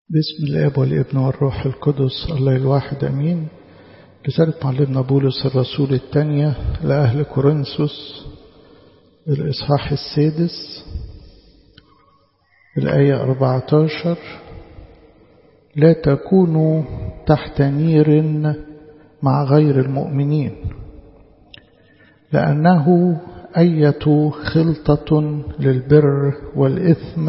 باسم الاب والابن والروح القدس الله الواحد امين رسالة معلمنا بولس الرسول الثانية لأهل كورنثوس الإصحاح السادس الآية 14 لا تكونوا تحت نير مع غير المؤمنين لأنه أية خلطة للبر والإثم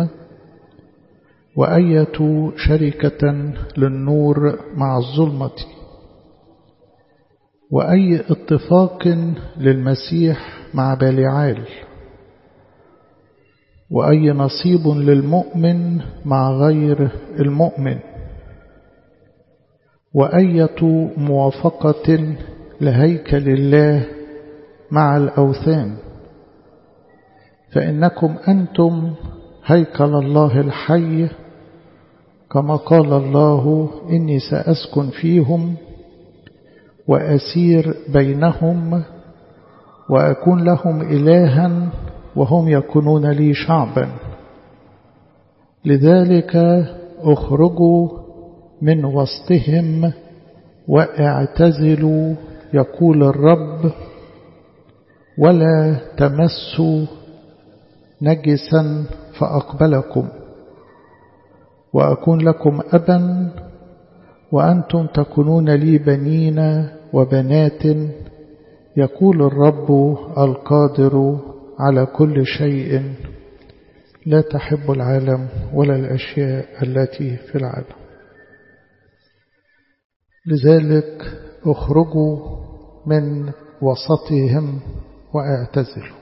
وأية شركة للنور مع الظلمة وأي اتفاق للمسيح مع بالعال وأي نصيب للمؤمن مع غير المؤمن وأية موافقة لهيكل الله مع الأوثان فإنكم أنتم هيكل الله الحي كما قال الله إني سأسكن فيهم وأسير بينهم وأكون لهم إلها وهم يكونون لي شعبا لذلك اخرجوا من وسطهم واعتزلوا يقول الرب ولا تمسوا نجسا فأقبلكم وأكون لكم أبا وأنتم تكونون لي بنين وبنات يقول الرب القادر على كل شيء لا تحب العالم ولا الأشياء التي في العالم لذلك اخرجوا من وسطهم واعتزلوا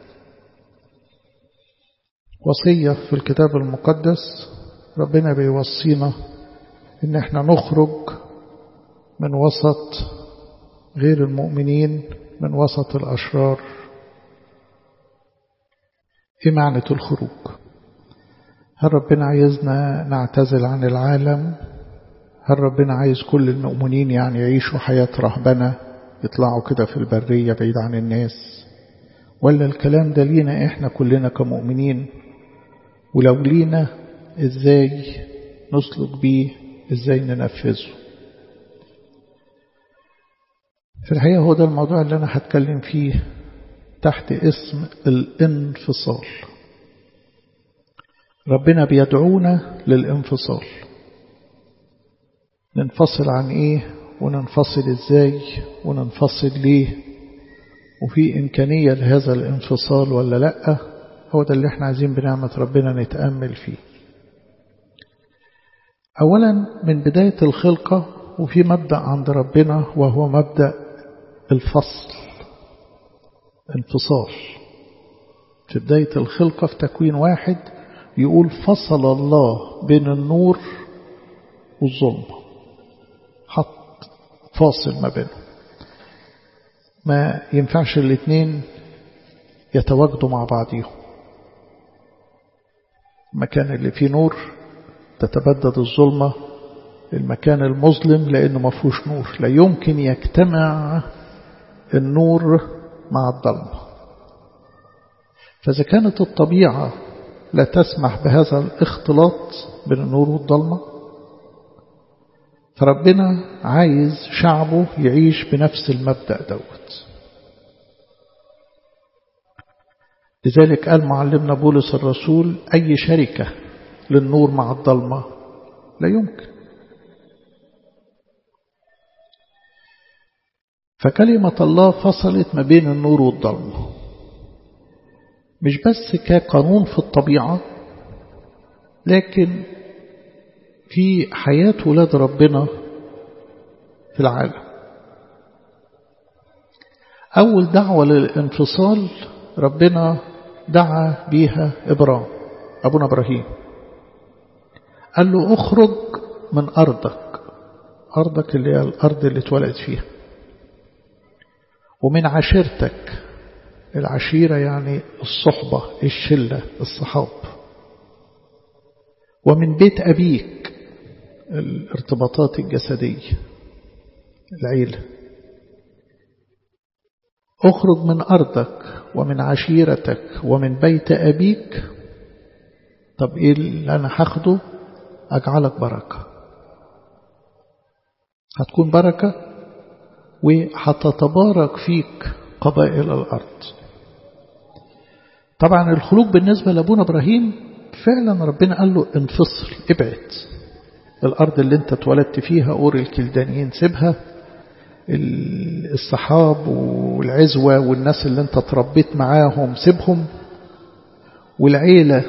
وصية في الكتاب المقدس ربنا بيوصينا ان احنا نخرج من وسط غير المؤمنين من وسط الأشرار ايه معنى الخروج هل ربنا عايزنا نعتزل عن العالم هل ربنا عايز كل المؤمنين يعني يعيشوا حياة رهبنة يطلعوا كده في البرية بعيد عن الناس ولا الكلام ده لينا احنا كلنا كمؤمنين ولو لينا ازاي نسلك بيه ازاي ننفذه في الحقيقة هو ده الموضوع اللي أنا هتكلم فيه تحت اسم الانفصال ربنا بيدعونا للانفصال ننفصل عن ايه وننفصل ازاي وننفصل ليه وفي إمكانية لهذا الانفصال ولا لأ هو ده اللي احنا عايزين بنعمة ربنا نتأمل فيه أولا من بداية الخلقة وفي مبدأ عند ربنا وهو مبدأ الفصل انفصال في بداية الخلقة في تكوين واحد يقول فصل الله بين النور والظلمة حط فاصل ما بينهم ما ينفعش الاثنين يتواجدوا مع بعضهم المكان اللي فيه نور تتبدد الظلمة المكان المظلم لأنه ما فيهوش نور لا يمكن يجتمع النور مع الظلمة فإذا كانت الطبيعة لا تسمح بهذا الاختلاط بين النور والظلمة فربنا عايز شعبه يعيش بنفس المبدأ دوت لذلك قال معلمنا بولس الرسول أي شركة للنور مع الظلمة لا يمكن فكلمة الله فصلت ما بين النور والظلمة مش بس كقانون في الطبيعة لكن في حياة ولاد ربنا في العالم أول دعوة للانفصال ربنا دعا بيها إبراهيم أبونا إبراهيم قال له اخرج من أرضك أرضك اللي هي الأرض اللي اتولد فيها ومن عشيرتك العشيرة يعني الصحبة الشلة الصحاب ومن بيت أبيك الارتباطات الجسدية العيلة اخرج من أرضك ومن عشيرتك ومن بيت أبيك طب إيه اللي أنا هاخده أجعلك بركة هتكون بركة وهتتبارك فيك قبائل الأرض طبعا الخلوق بالنسبة لأبونا إبراهيم فعلا ربنا قال له انفصل ابعد الأرض اللي انت اتولدت فيها أور الكلدانيين سيبها الصحاب والعزوة والناس اللي انت تربيت معاهم سيبهم والعيلة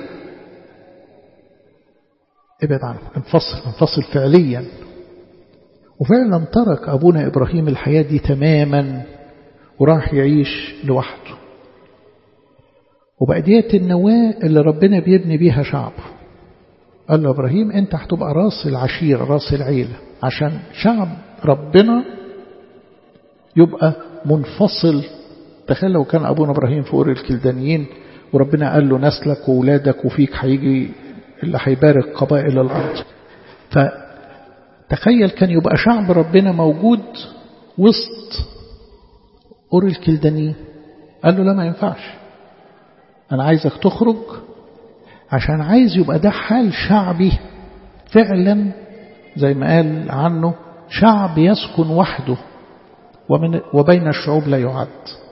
ابعد عنهم انفصل انفصل فعليا وفعلا ترك أبونا إبراهيم الحياة دي تماما وراح يعيش لوحده وبقى ديت النواة اللي ربنا بيبني بيها شعبه قال له إبراهيم أنت هتبقى راس العشيرة راس العيلة عشان شعب ربنا يبقى منفصل تخيل لو كان أبونا إبراهيم في أور الكلدانيين وربنا قال له نسلك وولادك وفيك هيجي اللي هيبارك قبائل الأرض فتخيل كان يبقى شعب ربنا موجود وسط أور الكلدانيين قال له لا ما ينفعش أنا عايزك تخرج عشان عايز يبقى ده حال شعبي فعلا زي ما قال عنه شعب يسكن وحده ومن وبين الشعوب لا يعد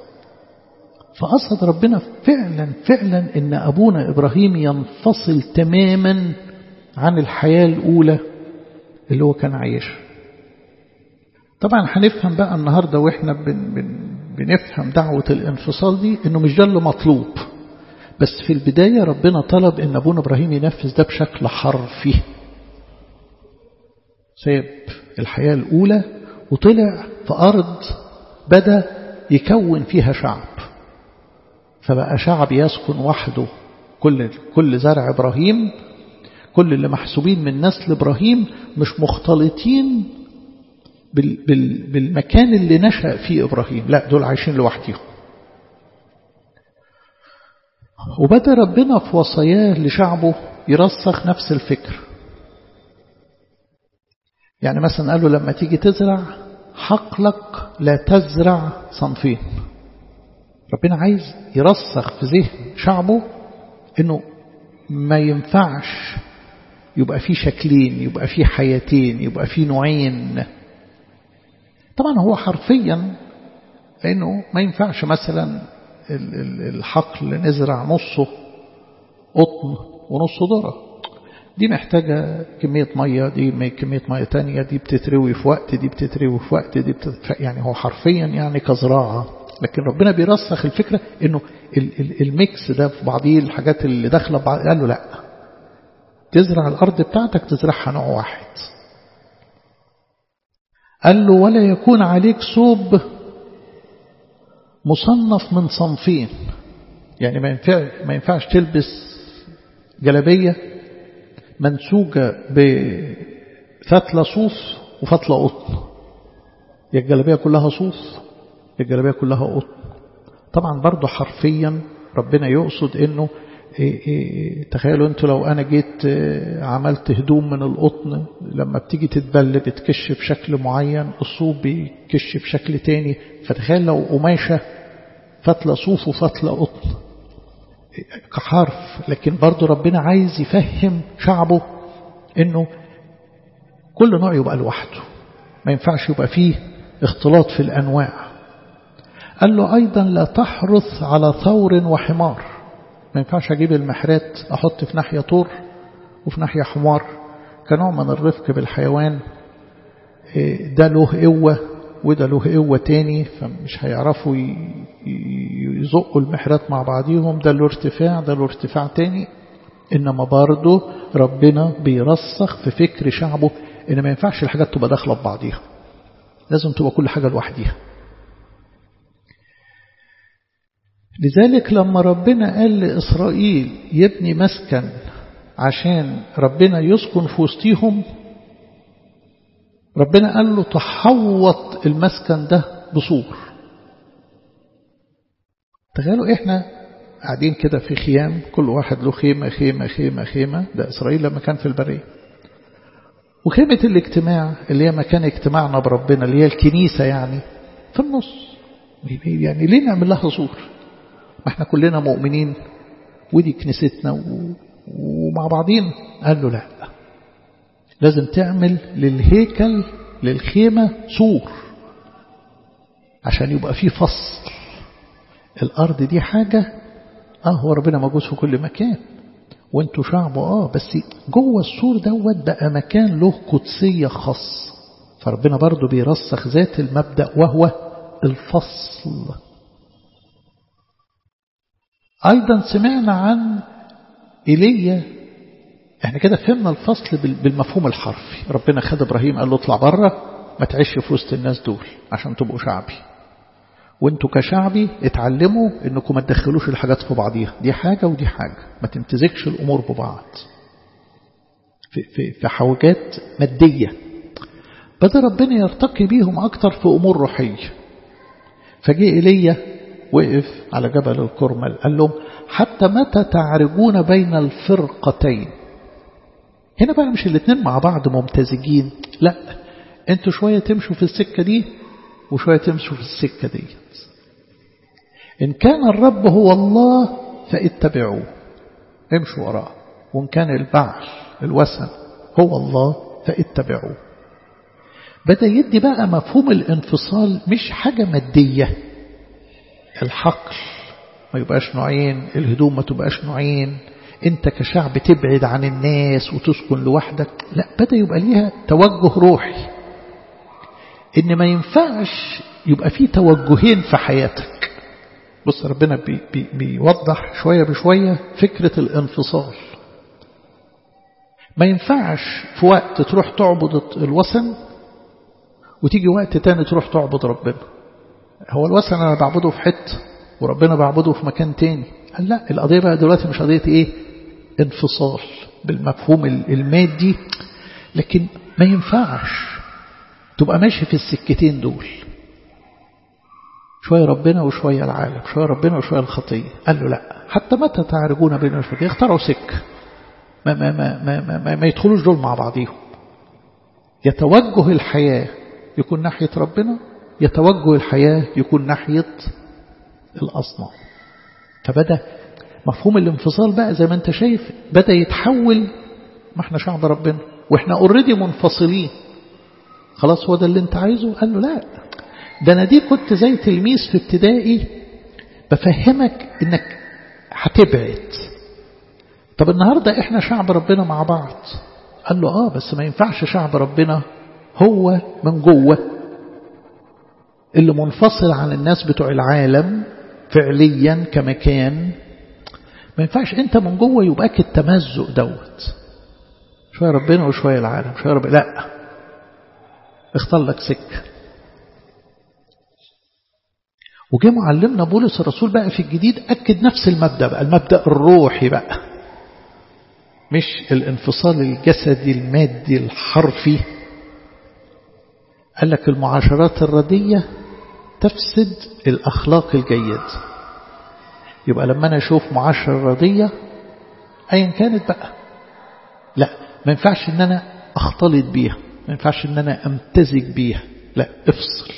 فقصد ربنا فعلا فعلا ان ابونا ابراهيم ينفصل تماما عن الحياة الاولى اللي هو كان عايشها طبعا هنفهم بقى النهاردة واحنا بن بن بنفهم دعوة الانفصال دي انه مش ده اللي مطلوب بس في البداية ربنا طلب ان ابونا ابراهيم ينفذ ده بشكل حرفي سيب الحياة الاولى وطلع في أرض بدأ يكون فيها شعب فبقى شعب يسكن وحده كل كل زرع إبراهيم كل اللي محسوبين من نسل إبراهيم مش مختلطين بال بال بالمكان اللي نشأ فيه إبراهيم لا دول عايشين لوحدهم وبدأ ربنا في وصاياه لشعبه يرسخ نفس الفكر يعني مثلا قال له لما تيجي تزرع حقلك لا تزرع صنفين ربنا عايز يرسخ في ذهن شعبه انه ما ينفعش يبقى في شكلين يبقى في حياتين يبقى في نوعين طبعا هو حرفيا انه ما ينفعش مثلا الحقل نزرع نصه قطن ونصه ذره دي محتاجة كمية مية دي كمية مية تانية دي بتتروي في وقت دي بتتروي في وقت دي بتت... يعني هو حرفيا يعني كزراعة لكن ربنا بيرسخ الفكرة انه الميكس ده في بعضيه الحاجات اللي داخله بعض قال له لا تزرع الأرض بتاعتك تزرعها نوع واحد قال له ولا يكون عليك صوب مصنف من صنفين يعني ما ينفع ما ينفعش تلبس جلبيه منسوجة بفتلة صوف وفتلة قطن يا الجلبية كلها صوف يا الجلبية كلها قطن طبعا برضو حرفيا ربنا يقصد انه إيه إيه تخيلوا انتوا لو انا جيت عملت هدوم من القطن لما بتيجي تتبل بتكش بشكل معين الصوف بيكش بشكل تاني فتخيل لو قماشة فتلة صوف وفتلة قطن كحرف لكن برضو ربنا عايز يفهم شعبه انه كل نوع يبقى لوحده ما ينفعش يبقى فيه اختلاط في الانواع قال له ايضا لا تحرث على ثور وحمار ما ينفعش اجيب المحرات احط في ناحية طور وفي ناحية حمار كنوع من الرفق بالحيوان ده له قوة وده له قوة تاني فمش هيعرفوا يزقوا المحرات مع بعضيهم ده له ارتفاع ده له ارتفاع تاني إنما برضه ربنا بيرسخ في فكر شعبه إن ما ينفعش الحاجات تبقى داخلة ببعضيها لازم تبقى كل حاجة لوحديها لذلك لما ربنا قال لإسرائيل يبني مسكن عشان ربنا يسكن في وسطيهم ربنا قال له تحوط المسكن ده بسور تخيلوا احنا قاعدين كده في خيام كل واحد له خيمة خيمة خيمة خيمة ده إسرائيل لما كان في البرية وخيمة الاجتماع اللي هي مكان اجتماعنا بربنا اللي هي الكنيسة يعني في النص يعني ليه نعمل لها سور ما احنا كلنا مؤمنين ودي كنيستنا ومع بعضين قال له لا لازم تعمل للهيكل للخيمة سور عشان يبقى فيه فصل الأرض دي حاجة اه هو ربنا موجود في كل مكان وانتوا شعبه اه بس جوه السور دوت بقى مكان له قدسية خاصة فربنا برضو بيرسخ ذات المبدأ وهو الفصل أيضا سمعنا عن إيليا احنا كده فهمنا الفصل بالمفهوم الحرفي ربنا خد إبراهيم قال له اطلع بره ما تعيش في وسط الناس دول عشان تبقوا شعبي وانتوا كشعبي اتعلموا انكم ما تدخلوش الحاجات في بعضيها دي حاجة ودي حاجة ما تمتزجش الأمور ببعض في, في, في حوجات مادية بدأ ربنا يرتقي بيهم أكتر في أمور روحية فجاء إلي وقف على جبل الكرمل قال لهم حتى متى تعرجون بين الفرقتين هنا بقى مش الاثنين مع بعض ممتزجين لا انتوا شوية تمشوا في السكة دي وشوية تمشوا في السكة دي إن كان الرب هو الله فاتبعوه امشوا وراه وإن كان البعل الوثن هو الله فاتبعوه بدأ يدي بقى مفهوم الانفصال مش حاجة مادية الحقل ما يبقاش نوعين الهدوم ما تبقاش نوعين انت كشعب تبعد عن الناس وتسكن لوحدك لا بدأ يبقى ليها توجه روحي ان ما ينفعش يبقى في توجهين في حياتك بص ربنا بي بي بيوضح شوية بشوية فكرة الانفصال ما ينفعش في وقت تروح تعبد الوثن وتيجي وقت تاني تروح تعبد ربنا هو الوثن أنا بعبده في حتة وربنا بعبده في مكان تاني قال لا القضية بقى دلوقتي مش قضية ايه انفصال بالمفهوم المادي لكن ما ينفعش تبقى ماشي في السكتين دول شوية ربنا وشوية العالم شوية ربنا وشوية الخطية قال له لا حتى متى تعرجون بين الفرقين اختاروا سكة ما, ما, ما, ما, ما, ما, ما يدخلوش دول مع بعضيهم يتوجه الحياة يكون ناحية ربنا يتوجه الحياة يكون ناحية الأصنام فبدأ مفهوم الانفصال بقى زي ما انت شايف بدأ يتحول ما احنا شعب ربنا واحنا اوريدي منفصلين خلاص هو ده اللي انت عايزه قال له لا ده انا دي كنت زي تلميذ في ابتدائي بفهمك انك هتبعد طب النهاردة احنا شعب ربنا مع بعض قال له اه بس ما ينفعش شعب ربنا هو من جوه اللي منفصل عن الناس بتوع العالم فعليا كمكان ما ينفعش انت من جوه يبقاك التمزق دوت شوية ربنا وشوية العالم شوية ربنا لا اختار لك سكة وجه معلمنا بولس الرسول بقى في الجديد أكد نفس المبدأ بقى المبدأ الروحي بقى مش الانفصال الجسدي المادي الحرفي قال لك المعاشرات الردية تفسد الأخلاق الجيد يبقى لما أنا أشوف معاشرة ردية أيا كانت بقى لا ما ينفعش ان انا اختلط بيها ما ينفعش ان انا امتزج بيها لا افصل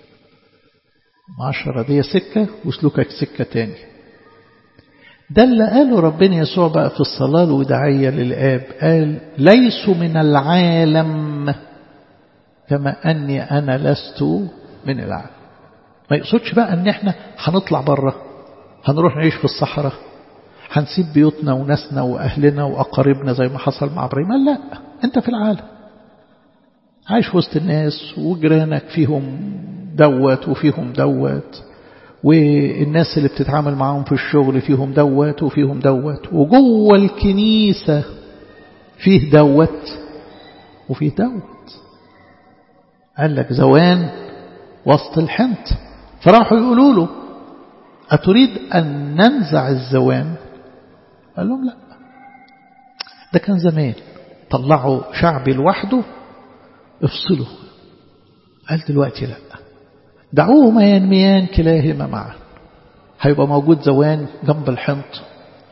معاشرة دي سكة وسلوكك سكة تاني ده اللي قاله ربنا يسوع بقى في الصلاة الوداعية للآب قال ليسوا من العالم كما أني أنا لست من العالم ما يقصدش بقى أن احنا هنطلع بره هنروح نعيش في الصحراء هنسيب بيوتنا وناسنا وأهلنا وأقاربنا زي ما حصل مع إبراهيم لا أنت في العالم عايش وسط الناس وجيرانك فيهم دوت وفيهم دوت والناس اللي بتتعامل معاهم في الشغل فيهم دوت وفيهم دوت وجوه الكنيسة فيه دوت وفيه دوت قال لك زوان وسط الحنط فراحوا يقولوا له أتريد أن ننزع الزوان قال لهم لا ده كان زمان طلعوا شعبي لوحده افصلوا قال دلوقتي لا دعوهما ينميان كلاهما معا هيبقى موجود زوان جنب الحنط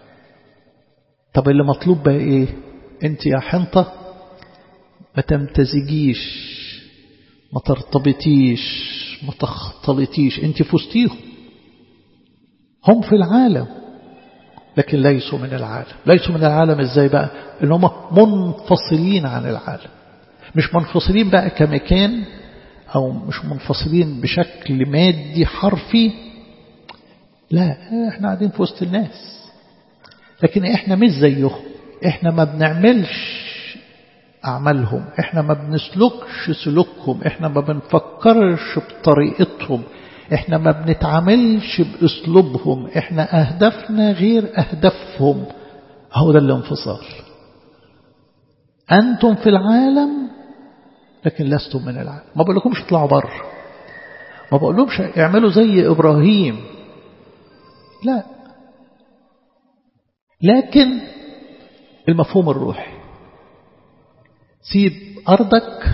طب اللي مطلوب بقى ايه انت يا حنطة ما تمتزجيش ما ترتبطيش ما تختلطيش انت فستيهم هم في العالم لكن ليسوا من العالم ليسوا من العالم ازاي بقى ان هم منفصلين عن العالم مش منفصلين بقى كمكان أو مش منفصلين بشكل مادي حرفي لا احنا قاعدين في وسط الناس لكن احنا مش زيهم احنا ما بنعملش أعمالهم احنا ما بنسلكش سلوكهم احنا ما بنفكرش بطريقتهم احنا ما بنتعاملش بأسلوبهم احنا أهدافنا غير أهدافهم هو ده الانفصال أنتم في العالم لكن لستم من العالم ما بقول لكمش اطلعوا بره ما بقول لهمش اعملوا زي إبراهيم لا لكن المفهوم الروحي سيب أرضك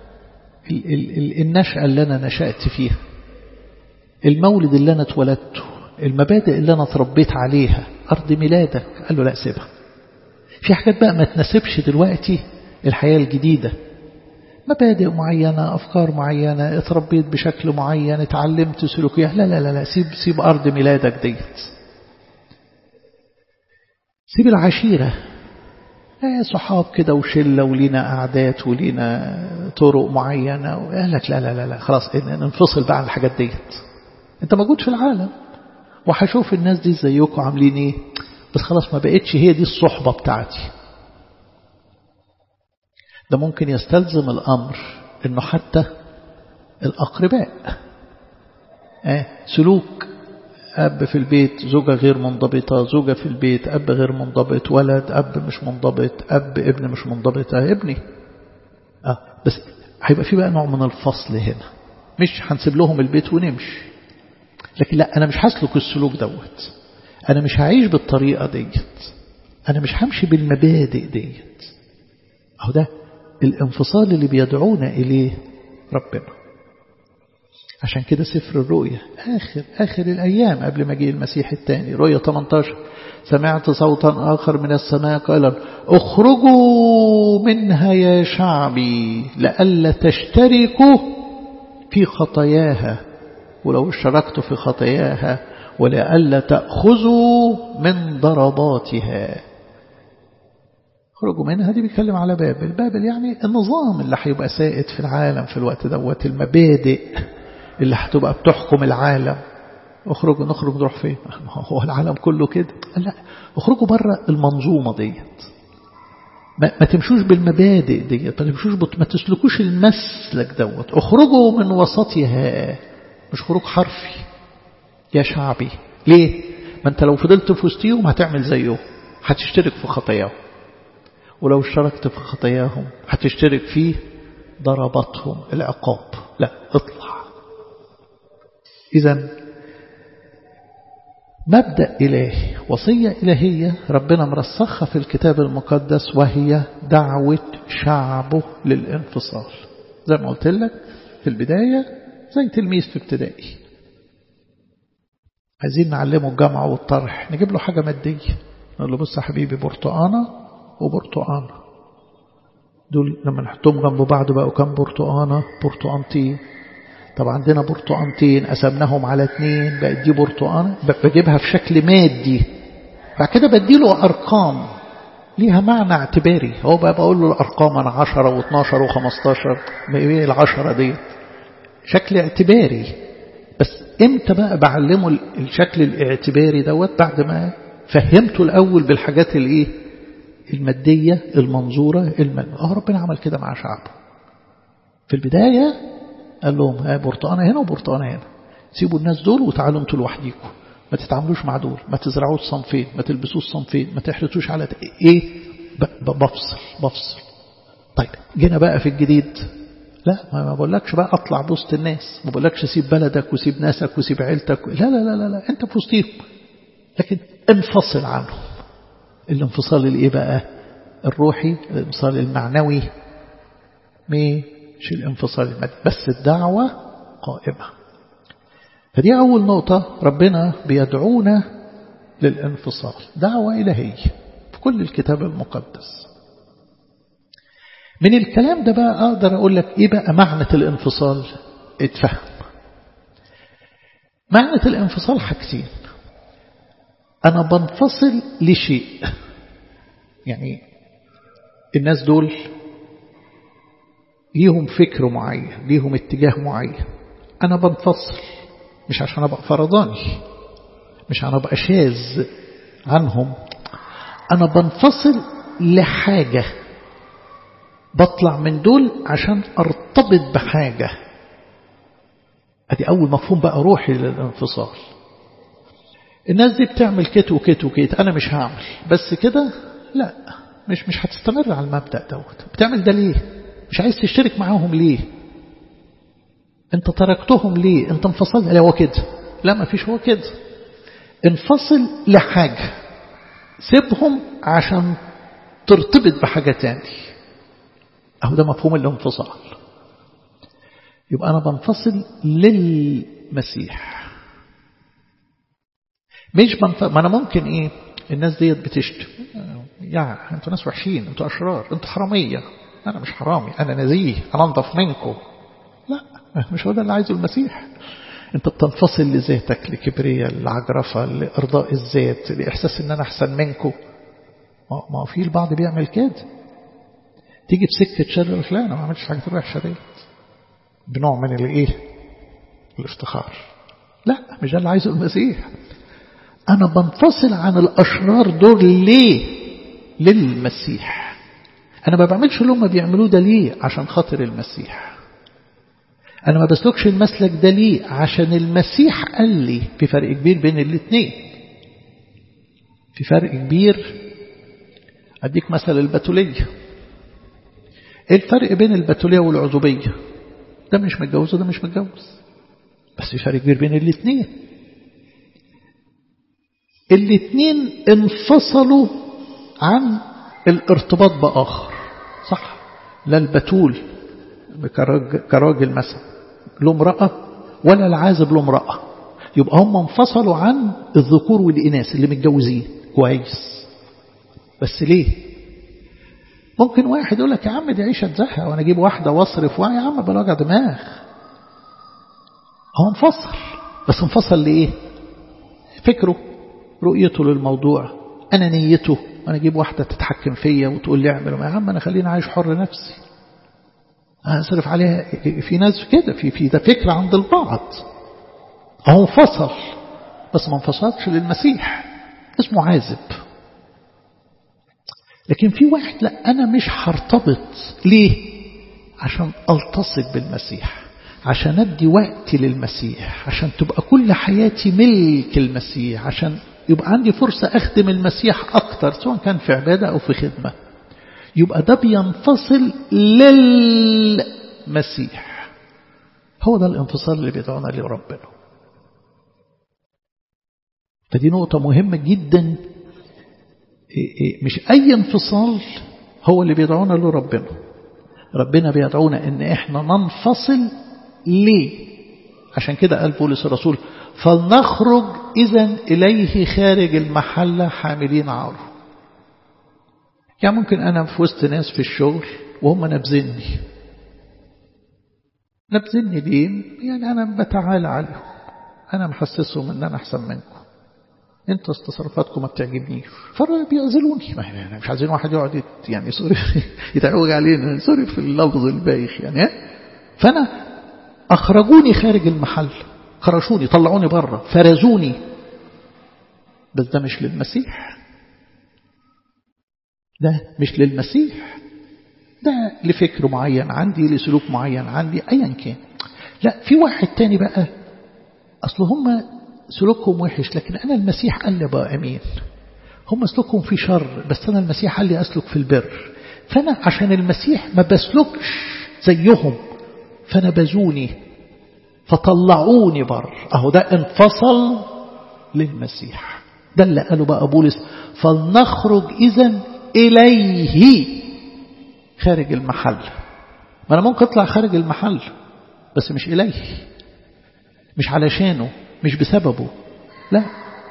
النشأة اللي أنا نشأت فيها المولد اللي أنا اتولدته المبادئ اللي أنا اتربيت عليها أرض ميلادك قال له لا سيبها في حاجات بقى ما تناسبش دلوقتي الحياة الجديدة مبادئ معينة أفكار معينة اتربيت بشكل معين اتعلمت سلوكيات لا لا لا لا سيب, سيب أرض ميلادك ديت سيب العشيرة صحاب كده وشلة ولينا قعدات ولينا طرق معينة وقال لك لا لا لا لا خلاص ننفصل بقى عن الحاجات ديت انت موجود في العالم وهشوف الناس دي زيكم عاملين ايه بس خلاص ما بقتش هي دي الصحبة بتاعتي ده ممكن يستلزم الأمر انه حتى الأقرباء آه سلوك أب في البيت زوجة غير منضبطة زوجة في البيت أب غير منضبط ولد أب مش منضبط أب ابن مش منضبط أه ابني أه بس هيبقى في بقى نوع من الفصل هنا مش هنسيب لهم البيت ونمشي لكن لا أنا مش هسلك السلوك دوت أنا مش هعيش بالطريقة ديت أنا مش همشي بالمبادئ ديت أهو ده الانفصال اللي بيدعونا إليه ربنا عشان كده سفر الرؤيا آخر آخر الأيام قبل ما جه المسيح الثاني رؤيا 18 سمعت صوتا آخر من السماء قال اخرجوا منها يا شعبي لئلا تشتركوا في خطاياها ولو اشتركتوا في خطاياها ولئلا تأخذوا من ضرباتها خرجوا منها دي بيتكلم على بابل بابل يعني النظام اللي هيبقى سائد في العالم في الوقت دوت المبادئ اللي هتبقى بتحكم العالم اخرجوا نخرج نروح فين هو العالم كله كده لا اخرجوا بره المنظومة ديت ما, ما تمشوش بالمبادئ ديت ما تمشوش بط... ما تسلكوش المسلك دوت اخرجوا من وسطها مش خروج حرفي يا شعبي ليه ما انت لو فضلت في وسطيهم هتعمل زيهم هتشترك في خطاياهم ولو اشتركت في خطاياهم هتشترك في ضرباتهم العقاب لا اطلع إذا مبدأ إلهي وصية إلهية ربنا مرسخها في الكتاب المقدس وهي دعوة شعبه للانفصال زي ما قلت لك في البداية زي تلميذ في ابتدائي عايزين نعلمه الجمع والطرح نجيب له حاجة مادية نقول له بص يا حبيبي برتقانة وبرتقانة دول لما نحطهم جنب بعض بقوا كام برتقانة برتقانتين طب عندنا برتقانتين قسمناهم على اتنين بقت دي برتقانة بجيبها في شكل مادي بعد كده بديله أرقام ليها معنى اعتباري هو بقى بقول له الأرقام أنا عشرة واثناشر وخمستاشر ايه العشرة دي شكل اعتباري بس امتى بقى بعلمه الشكل الاعتباري دوت بعد ما فهمته الأول بالحاجات الايه المادية المنظورة المن... اه ربنا عمل كده مع شعبه في البداية قال لهم ها برتقانة هنا وبرتقانة هنا سيبوا الناس دول وتعالوا انتوا لوحديكم ما تتعاملوش مع دول ما تزرعوش صنفين ما تلبسوش صنفين ما تحرتوش على ايه بفصل بفصل طيب جينا بقى في الجديد لا ما بقولكش بقى اطلع بوسط الناس ما بقولكش سيب بلدك وسيب ناسك وسيب عيلتك لا لا لا لا, لا. انت في وسطيهم لكن انفصل عنهم الانفصال الايه بقى الروحي الانفصال المعنوي مش الانفصال المادي بس الدعوة قائمة فدي أول نقطة ربنا بيدعونا للانفصال دعوة إلهية في كل الكتاب المقدس من الكلام ده بقى أقدر أقول لك إيه بقى معنى الانفصال اتفهم معنى الانفصال حاجتين أنا بنفصل لشيء يعني الناس دول ليهم فكر معين ليهم اتجاه معين أنا بنفصل مش عشان أبقى فرضاني مش عشان أبقى شاذ عنهم أنا بنفصل لحاجة بطلع من دول عشان أرتبط بحاجة أدي أول مفهوم بقى روحي للانفصال الناس دي بتعمل كت وكت وكت أنا مش هعمل بس كده لا مش مش هتستمر على المبدأ دوت بتعمل ده ليه مش عايز تشترك معاهم ليه انت تركتهم ليه انت انفصلت لا هو كده لا ما فيش هو كده انفصل لحاجة سيبهم عشان ترتبط بحاجة تاني أهو ده مفهوم الانفصال يبقى أنا بنفصل للمسيح مش بنف... ما أنا ممكن إيه الناس ديت بتشتم يا أنتوا ناس وحشين أنتوا أشرار أنتوا حرامية أنا مش حرامي أنا نزيه أنا أنضف منكم لا مش هو ده اللي عايزه المسيح أنت بتنفصل لذاتك لكبرية لعجرفة لإرضاء الذات لإحساس أن أنا أحسن منكم ما هو في البعض بيعمل كده تيجي بسكة شر لا أنا ما عملتش حاجة وحشة ديت بنوع من الإيه الافتخار لا مش ده اللي عايزه المسيح أنا بنفصل عن الأشرار دول ليه للمسيح أنا ما بعملش اللي هم بيعملوه ده ليه عشان خاطر المسيح أنا ما بسلكش المسلك ده ليه عشان المسيح قال لي في فرق كبير بين الاثنين في فرق كبير أديك مثل البتولية إيه الفرق بين البتولية والعزوبية ده مش متجوز وده مش متجوز بس في فرق كبير بين الاثنين الاثنين انفصلوا عن الارتباط بآخر صح لا البتول كراجل مثلا له امرأة ولا العازب له امرأة يبقى هم انفصلوا عن الذكور والإناث اللي متجوزين كويس بس ليه ممكن واحد يقول لك يا عم دي عيشة تزهق وانا اجيب واحدة واصرف يا عم بلاجع دماغ هو انفصل بس انفصل لإيه فكره رؤيته للموضوع أنا نيته أنا أجيب واحدة تتحكم فيا وتقول لي اعمل يا عم أنا خليني عايش حر نفسي أصرف عليها في ناس كده في في ده فكرة عند البعض هو انفصل بس ما انفصلش للمسيح اسمه عازب لكن في واحد لا أنا مش هرتبط ليه عشان ألتصق بالمسيح عشان أدي وقتي للمسيح عشان تبقى كل حياتي ملك المسيح عشان يبقى عندي فرصة أخدم المسيح أكتر سواء كان في عبادة أو في خدمة يبقى ده بينفصل للمسيح هو ده الانفصال اللي بيدعونا لربنا فدي نقطة مهمة جدا مش أي انفصال هو اللي بيدعونا لربنا ربنا بيدعونا ان احنا ننفصل ليه عشان كده قال بولس الرسول فلنخرج إذا إليه خارج المحلة حاملين عاره يعني ممكن أنا في وسط ناس في الشغل وهم نبذني نبذني ليه يعني أنا بتعالى عليهم أنا محسسهم أن أنا أحسن منكم انتوا تصرفاتكم ما بتعجبنيش فبيعزلوني ما يعني مش عايزين واحد يقعد يعني سوري يتعوج علينا سوري في اللفظ البايخ يعني فأنا أخرجوني خارج المحل خرشوني طلعوني بره فرزوني بس ده مش للمسيح ده مش للمسيح ده لفكر معين عندي لسلوك معين عندي أيا كان لا في واحد تاني بقى أصل هم سلوكهم وحش لكن أنا المسيح قال لي بقى أمين هم سلوكهم في شر بس أنا المسيح قال لي أسلك في البر فأنا عشان المسيح ما بسلكش زيهم فنبذوني فطلعوني بر أهو ده انفصل للمسيح ده اللي قاله بقى بولس فلنخرج إذا إليه خارج المحل ما أنا ممكن أطلع خارج المحل بس مش إليه مش علشانه مش بسببه لا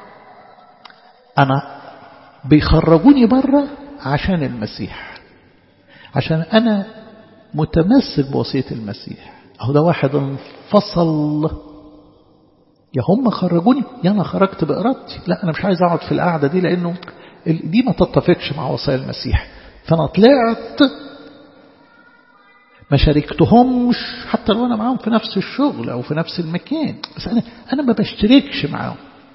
أنا بيخرجوني بره عشان المسيح عشان أنا متمسك بوصية المسيح أهو ده واحد انفصل يا هم خرجوني يا أنا خرجت بإرادتي لا أنا مش عايز أقعد في القعدة دي لأنه دي ما تتفقش مع وصايا المسيح فأنا طلعت ما شاركتهمش حتى لو أنا معاهم في نفس الشغل أو في نفس المكان بس أنا, أنا ما بشتركش معاهم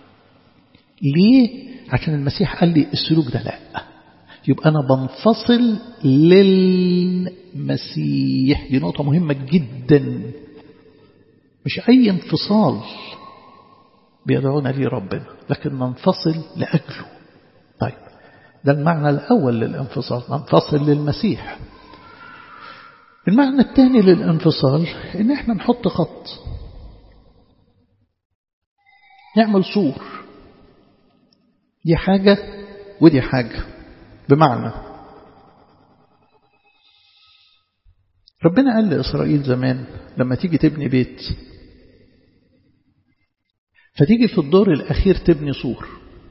ليه؟ عشان المسيح قال لي السلوك ده لا يبقى أنا بنفصل للمسيح دي نقطة مهمة جدا مش أي انفصال بيدعونا ليه ربنا لكن ننفصل لأجله طيب ده المعنى الأول للانفصال ننفصل للمسيح المعنى الثاني للانفصال ان احنا نحط خط نعمل سور دي حاجة ودي حاجة بمعنى ربنا قال لإسرائيل زمان لما تيجي تبني بيت فتيجي في الدور الأخير تبني سور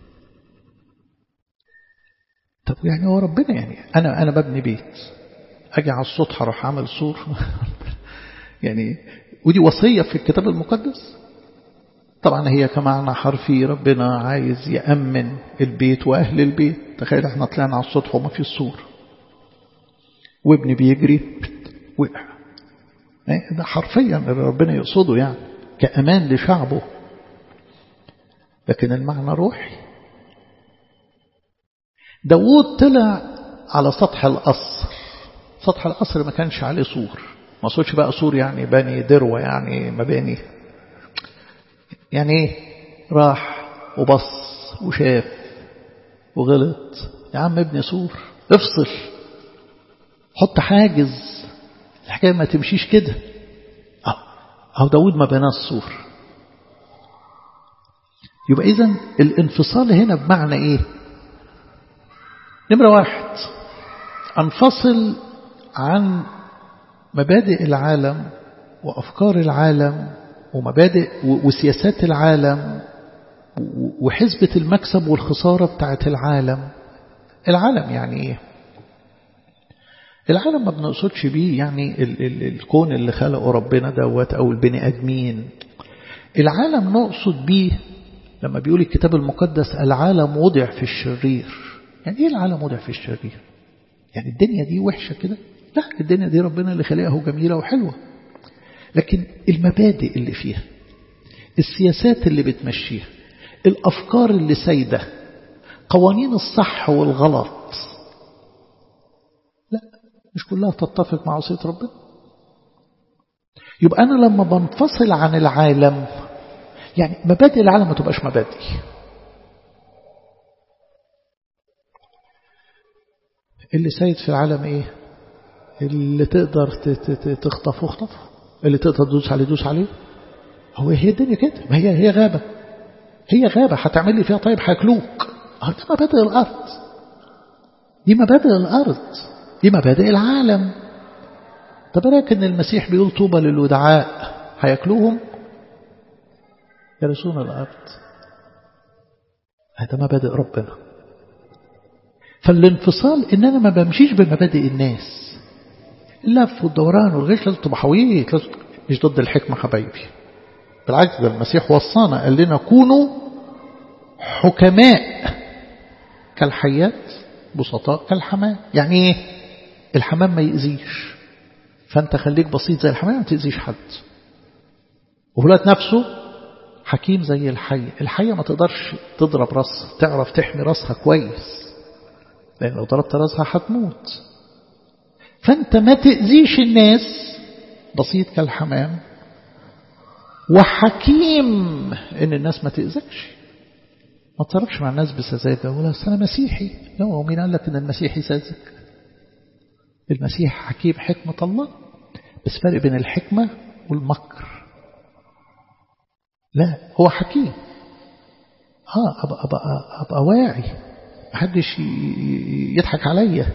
طب يعني هو ربنا يعني أنا أنا ببني بيت أجي على السطح أروح أعمل سور يعني ودي وصية في الكتاب المقدس طبعا هي كمعنى حرفي ربنا عايز يأمن البيت وأهل البيت تخيل احنا طلعنا على السطح وما في السور وابني بيجري وقع ده حرفيا ربنا يقصده يعني كأمان لشعبه لكن المعنى روحي داود طلع على سطح القصر سطح القصر ما كانش عليه سور ما صوتش بقى سور يعني بني دروة يعني مباني يعني ايه راح وبص وشاف وغلط يا عم ابني سور افصل حط حاجز الحكاية ما تمشيش كده أو داود ما بنى السور يبقى إذا الانفصال هنا بمعنى إيه نمرة واحد أنفصل عن مبادئ العالم وأفكار العالم ومبادئ وسياسات العالم وحسبة المكسب والخسارة بتاعت العالم العالم يعني إيه العالم ما بنقصدش بيه يعني ال ال الكون اللي خلقه ربنا دوت أو البني أدمين العالم نقصد بيه لما بيقول الكتاب المقدس العالم وضع في الشرير يعني ايه العالم وضع في الشرير يعني الدنيا دي وحشة كده لا الدنيا دي ربنا اللي خلقها جميلة وحلوة لكن المبادئ اللي فيها السياسات اللي بتمشيها الأفكار اللي سايدة قوانين الصح والغلط لا مش كلها تتفق مع وصية ربنا يبقى أنا لما بنفصل عن العالم يعني مبادئ العالم ما تبقاش مبادئ اللي سيد في العالم ايه اللي تقدر تخطفه اخطفه اللي تقدر تدوس عليه دوس عليه هو هي الدنيا كده ما هي هي غابة هي غابة هتعمل لي فيها طيب هياكلوك دي مبادئ الأرض دي مبادئ الأرض دي مبادئ العالم طب لكن المسيح بيقول طوبى للودعاء هياكلوهم يرثون الأرض هذا مبادئ ربنا فالانفصال ان انا ما بمشيش بمبادئ الناس اللف والدوران والغش لازم تبقى حويت لازم مش ضد الحكمة حبايبي بالعكس ده المسيح وصانا قال لنا كونوا حكماء كالحيات بسطاء كالحمام يعني ايه الحمام ما يأذيش فانت خليك بسيط زي الحمام ما تأذيش حد وفي الوقت نفسه حكيم زي الحية الحية ما تقدرش تضرب راسها تعرف تحمي راسها كويس لأن لو ضربت راسها هتموت فأنت ما تأذيش الناس بسيط كالحمام وحكيم إن الناس ما تأذكش ما تصرفش مع الناس بسذاجة ولا أنا مسيحي لا هو مين قال لك إن المسيحي ساذج المسيح حكيم حكمة الله بس فرق بين الحكمة والمكر لا هو حكيم اه أبقى, أبقى, أبقى واعي محدش يضحك عليا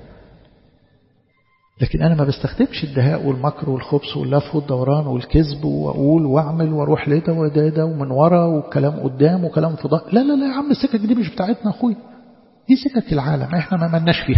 لكن أنا ما بستخدمش الدهاء والمكر والخبث واللف والدوران والكذب وأقول وأعمل وأروح لده وده ده ومن ورا وكلام قدام وكلام في لا لا لا يا عم السكك دي مش بتاعتنا أخوي دي سكك العالم احنا ما ملناش فيها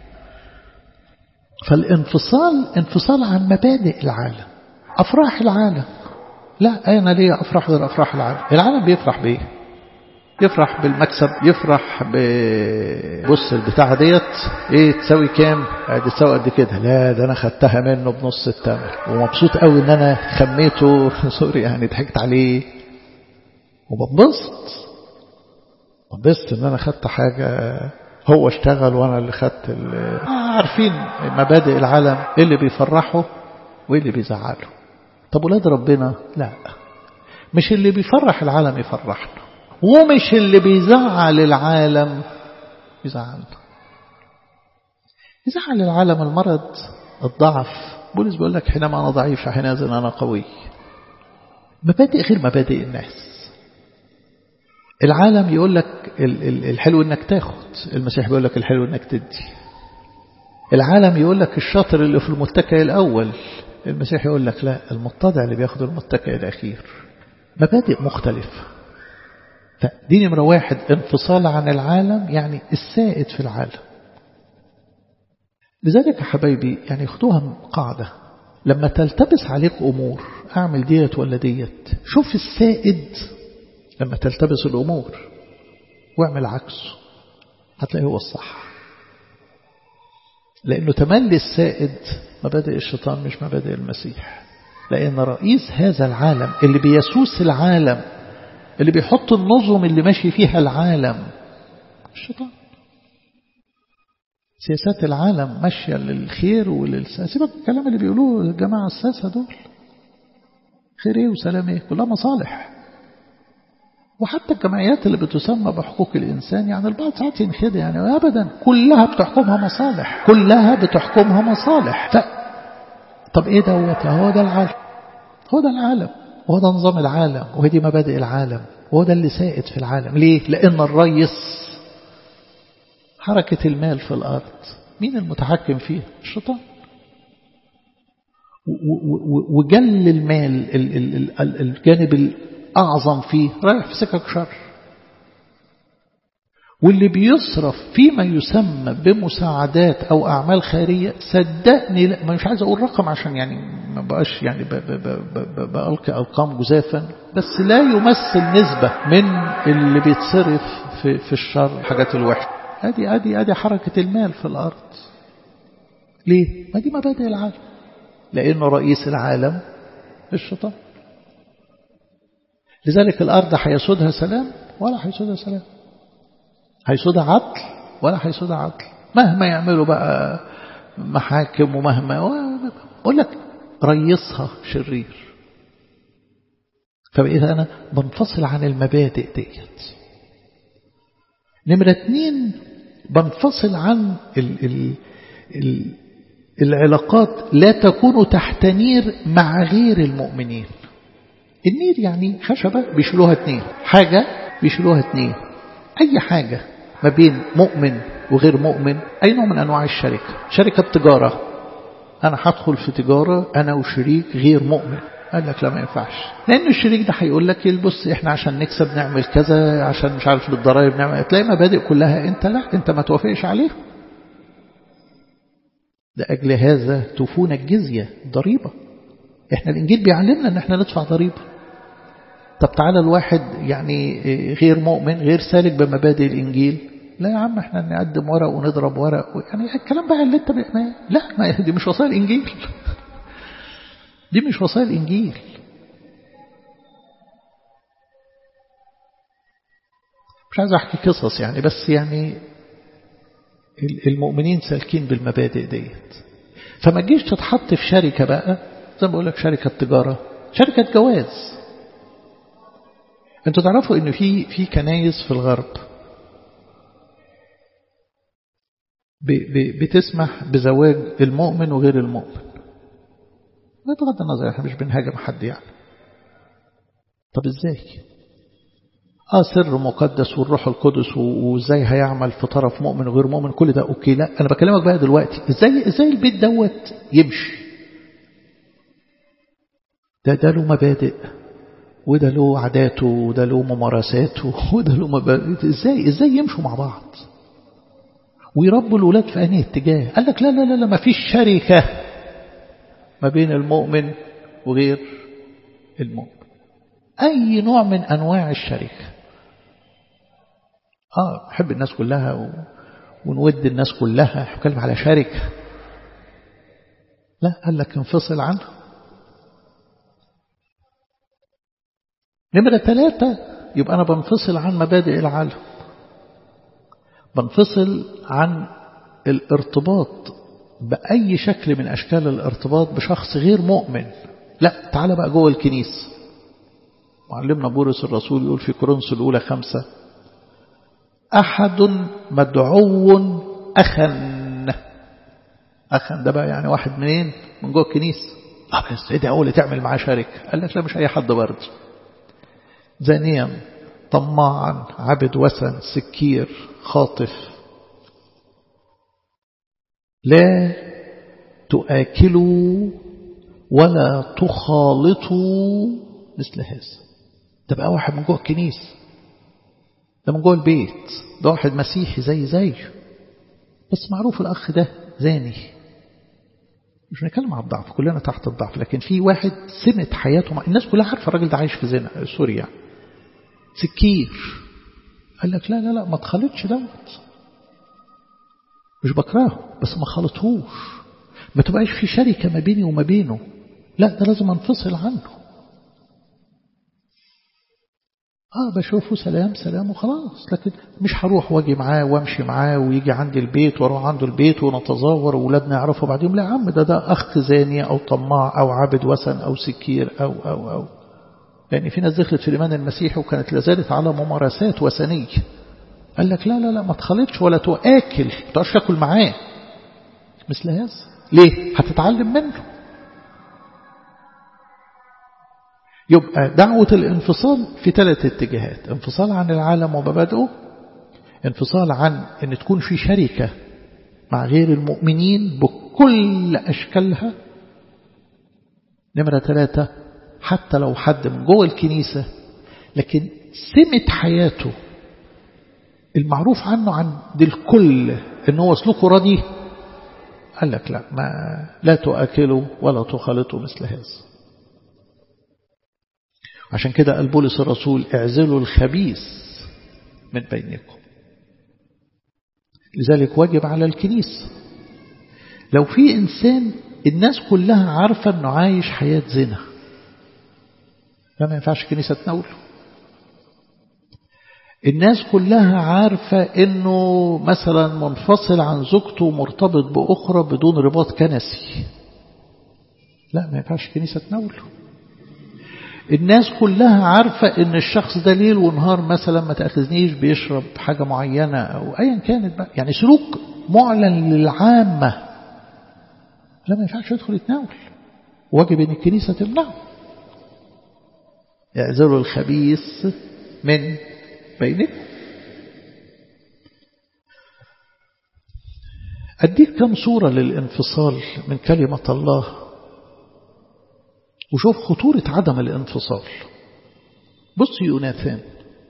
فالانفصال انفصال عن مبادئ العالم أفراح العالم لا أنا ليه أفرح غير أفراح العالم العالم بيفرح بإيه يفرح بالمكسب يفرح ببص البتاعة ديت ايه تساوي كام ادي تساوي قد كده لا ده انا خدتها منه بنص الثمن ومبسوط قوي ان انا خميته سوري يعني ضحكت عليه وبنبسط بنبسط ان انا خدت حاجة هو اشتغل وانا اللي خدت عارفين مبادئ العالم ايه اللي بيفرحه وايه اللي بيزعله طب ولاد ربنا لا مش اللي بيفرح العالم يفرحنا ومش اللي بيزعل العالم يزعلنا يزعل العالم المرض الضعف بولس بيقول لك حينما أنا ضعيف حينئذ أنا قوي مبادئ غير مبادئ الناس العالم يقول لك الحلو انك تاخد المسيح بيقول لك الحلو انك تدي العالم يقول لك الشاطر اللي في المتكئ الأول المسيح يقول لك لا المتضع اللي بياخد المتكئ الأخير مبادئ مختلفة فدي نمرة واحد انفصال عن العالم يعني السائد في العالم لذلك يا حبايبي يعني خدوها قاعدة لما تلتبس عليك أمور أعمل ديت ولا ديت شوف السائد لما تلتبس الأمور واعمل عكسه هتلاقيه هو الصح لأنه تملي السائد مبادئ الشيطان مش مبادئ المسيح لأن رئيس هذا العالم اللي بيسوس العالم اللي بيحط النظم اللي ماشي فيها العالم الشيطان سياسات العالم ماشية للخير وللسلام سيبك الكلام اللي بيقولوه الجماعة الساسة دول خير ايه وسلام ايه كلها مصالح وحتى الجمعيات اللي بتسمى بحقوق الإنسان يعني البعض ساعات ينخدع يعني أبدا كلها بتحكمها مصالح كلها بتحكمها مصالح ف... طب إيه دوت هو ده العالم هو ده العالم وهو ده نظام العالم وهي دي مبادئ العالم وهو ده اللي سائد في العالم ليه؟ لأن الريس حركة المال في الأرض مين المتحكم فيه؟ الشيطان وجل المال الجانب الأعظم فيه رايح في سكك شر واللي بيصرف فيما يسمى بمساعدات أو أعمال خيرية صدقني لا مش عايز أقول رقم عشان يعني ما بقاش يعني بألقي أرقام جزافا بس لا يمثل نسبة من اللي بيتصرف في, في الشر حاجات الوحشة ادي ادي ادي حركة المال في الأرض ليه؟ ما دي مبادئ العالم لأنه رئيس العالم الشيطان لذلك الأرض هيسودها سلام ولا هيسودها سلام هيسودها عدل ولا هيسودها عدل مهما يعملوا بقى محاكم ومهما أقول لك ريصها شرير فبقيت أنا بنفصل عن المبادئ ديت نمرة اتنين بنفصل عن ال ال ال العلاقات لا تكون تحت نير مع غير المؤمنين النير يعني خشبة بيشيلوها اتنين حاجة بيشيلوها اتنين أي حاجة ما بين مؤمن وغير مؤمن أي نوع من أنواع الشركة شركة تجارة أنا هدخل في تجارة أنا وشريك غير مؤمن قال لك لا ما ينفعش لأن الشريك ده هيقول لك بص إحنا عشان نكسب نعمل كذا عشان مش عارف بالضرائب نعمل تلاقي مبادئ كلها أنت لا أنت ما توافقش عليها لأجل هذا توفون الجزية ضريبة إحنا الإنجيل بيعلمنا أن إحنا ندفع ضريبة طب تعالى الواحد يعني غير مؤمن غير سالك بمبادئ الإنجيل لا يا عم احنا نقدم ورق ونضرب ورق يعني الكلام بقى اللي انت ما لا ما دي مش وصايا الإنجيل دي مش وصايا الإنجيل مش عايز أحكي قصص يعني بس يعني المؤمنين سالكين بالمبادئ ديت فما تجيش تتحط في شركة بقى زي ما بقول لك شركة تجارة شركة جواز انتوا تعرفوا ان في في كنايس في الغرب بتسمح بزواج المؤمن وغير المؤمن بغض النظر احنا مش بنهاجم حد يعني طب ازاي اه سر مقدس والروح القدس وازاي هيعمل في طرف مؤمن وغير مؤمن كل ده اوكي لا انا بكلمك بقى دلوقتي ازاي ازاي البيت دوت يمشي ده ده له مبادئ وده له عاداته وده له ممارساته وده له مبادئ ازاي ازاي يمشوا مع بعض ويربوا الولاد في انهي اتجاه قال لك لا لا لا لا ما فيش شركه ما بين المؤمن وغير المؤمن أي نوع من أنواع الشركة آه بحب الناس كلها و... ونود الناس كلها بتكلم على شركة لا قال لك انفصل عنه نمرة ثلاثة يبقى أنا بنفصل عن مبادئ العالم بنفصل عن الارتباط بأي شكل من أشكال الارتباط بشخص غير مؤمن لا تعال بقى جوه الكنيسة معلمنا بولس الرسول يقول في كورنثوس الأولى خمسة أحد مدعو أخن أخن ده بقى يعني واحد منين من جوه الكنيسة اه بس ايه ده أول تعمل معاه شركة قال لك لا مش أي حد برضه زانيا طماعا عبد وثن سكير خاطف لا تآكلوا ولا تخالطوا مثل هذا ده بقى واحد من جوه الكنيسة ده من جوه البيت ده واحد مسيحي زي زيه بس معروف الأخ ده زاني مش بنتكلم على الضعف كلنا تحت الضعف لكن في واحد سمت حياته مع الناس كلها عارفه الراجل ده عايش في زنا سوريا سكير قال لك لا لا لا ما تخلطش دوت مش بكرهه بس ما خلطهوش ما تبقاش في شركة ما بيني وما بينه لا ده لازم انفصل عنه اه بشوفه سلام سلام وخلاص لكن مش هروح واجي معاه وامشي معاه ويجي عندي البيت واروح عنده البيت ونتزاور واولادنا يعرفوا بعدين لا يا عم ده ده اخ زاني او طماع او عابد وثن او سكير او او او لان يعني في ناس دخلت في الايمان المسيحي وكانت لازالت على ممارسات وثنيه قال لك لا لا لا ما تخلطش ولا تؤكل ما تقعدش تاكل معاه مثل هذا ليه هتتعلم منه يبقى دعوة الانفصال في ثلاث اتجاهات انفصال عن العالم ومبادئه انفصال عن ان تكون في شركة مع غير المؤمنين بكل أشكالها نمرة ثلاثة حتى لو حد من جوه الكنيسة لكن سمت حياته المعروف عنه عند الكل ان هو سلوكه ردي قال لك لا ما لا تؤكلوا ولا تخلطوا مثل هذا عشان كده قال بولس الرسول اعزلوا الخبيث من بينكم لذلك واجب على الكنيسة لو في إنسان الناس كلها عارفة أنه عايش حياة زنا لا ما ينفعش الكنيسة تناوله الناس كلها عارفة أنه مثلا منفصل عن زوجته مرتبط بأخرى بدون رباط كنسي لا ما ينفعش الكنيسة تناوله الناس كلها عارفة ان الشخص ده ليل ونهار مثلا ما تأخذنيش بيشرب حاجة معينة او ايا كانت بقى يعني سلوك معلن للعامة لا ما ينفعش يدخل يتناول واجب ان الكنيسة تمنعه يعزلوا الخبيث من بينكم أديك كم صورة للانفصال من كلمة الله وشوف خطورة عدم الانفصال بص يوناثان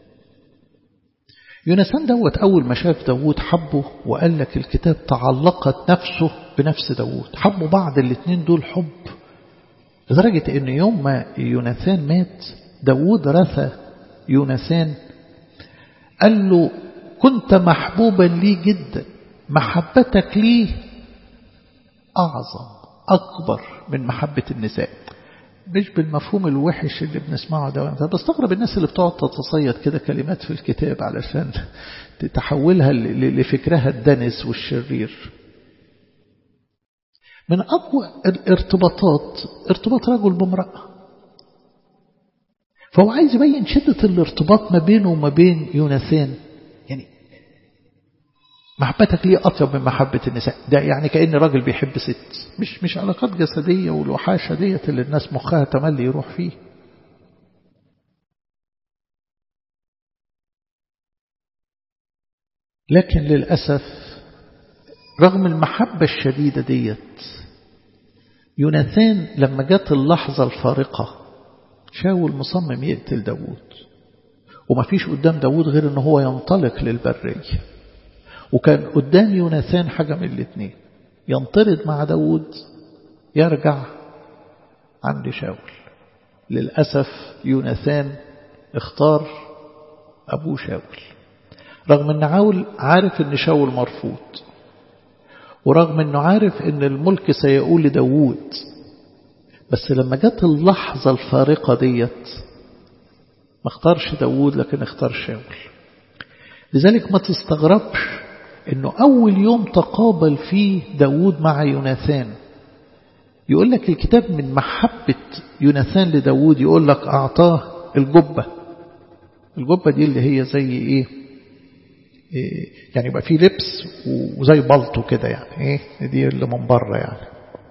يوناثان دوت أول ما شاف داوود حبه وقال لك الكتاب تعلقت نفسه بنفس داوود حبوا بعض الاثنين دول حب لدرجة ان يوم ما يوناثان مات داوود رثى يوناثان قال له كنت محبوبا لي جدا محبتك لي أعظم أكبر من محبة النساء مش بالمفهوم الوحش اللي بنسمعه ده أنا بستغرب الناس اللي بتقعد تتصيد كده كلمات في الكتاب علشان تحولها لفكرها الدنس والشرير من أقوى الارتباطات ارتباط رجل بامرأة فهو عايز يبين شدة الارتباط ما بينه وما بين يوناثان يعني محبتك ليه أطيب من محبة النساء ده يعني كأن راجل بيحب ست مش مش علاقات جسدية والوحاشة ديت اللي الناس مخها تملي يروح فيه لكن للأسف رغم المحبة الشديدة ديت يوناثان لما جت اللحظة الفارقة شاول مصمم يقتل داوود وما فيش قدام داوود غير ان هو ينطلق للبرية وكان قدام يوناثان حاجة من الاثنين ينطرد مع داوود يرجع عند شاول للأسف يوناثان اختار أبو شاول رغم أن عاول عارف أن شاول مرفوض ورغم أنه عارف أن الملك سيقول لداود بس لما جت اللحظة الفارقة ديت ما اختارش داود لكن اختار شاول لذلك ما تستغربش أنه أول يوم تقابل فيه داود مع يوناثان يقول لك الكتاب من محبة يوناثان لداود يقول لك أعطاه الجبة الجبة دي اللي هي زي إيه, إيه يعني يبقى فيه لبس وزي بلطو كده يعني إيه دي اللي من بره يعني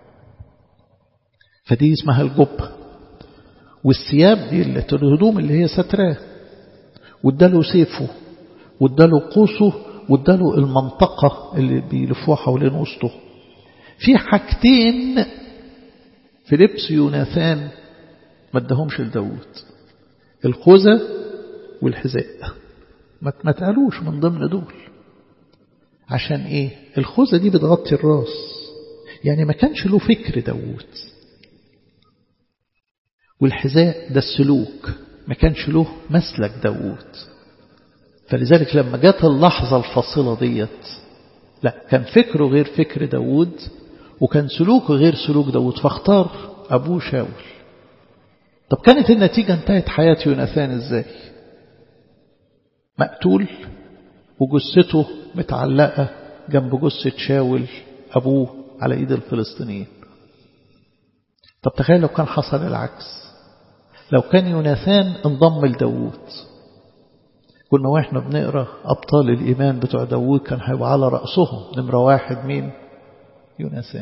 فدي اسمها الجبة والثياب دي اللي الهدوم اللي هي ستراه واداله سيفه واداله قوسه واداله المنطقة اللي بيلفوها حوالين وسطه في حاجتين في لبس يوناثان ما ادهمش لداود الخوذة والحذاء ما تقالوش من ضمن دول عشان ايه الخوذة دي بتغطي الراس يعني ما كانش له فكر داود والحذاء ده السلوك ما كانش له مسلك داود فلذلك لما جت اللحظة الفاصلة ديت لا كان فكره غير فكر داود وكان سلوكه غير سلوك داود فاختار أبوه شاول طب كانت النتيجة انتهت حياة يوناثان ازاي مقتول وجثته متعلقة جنب جثة شاول أبوه على إيد الفلسطينيين طب تخيل لو كان حصل العكس لو كان يوناثان انضم لداوود كنا واحنا بنقرا أبطال الإيمان بتوع داوود كان هيبقى على رأسهم نمرة واحد مين يوناثان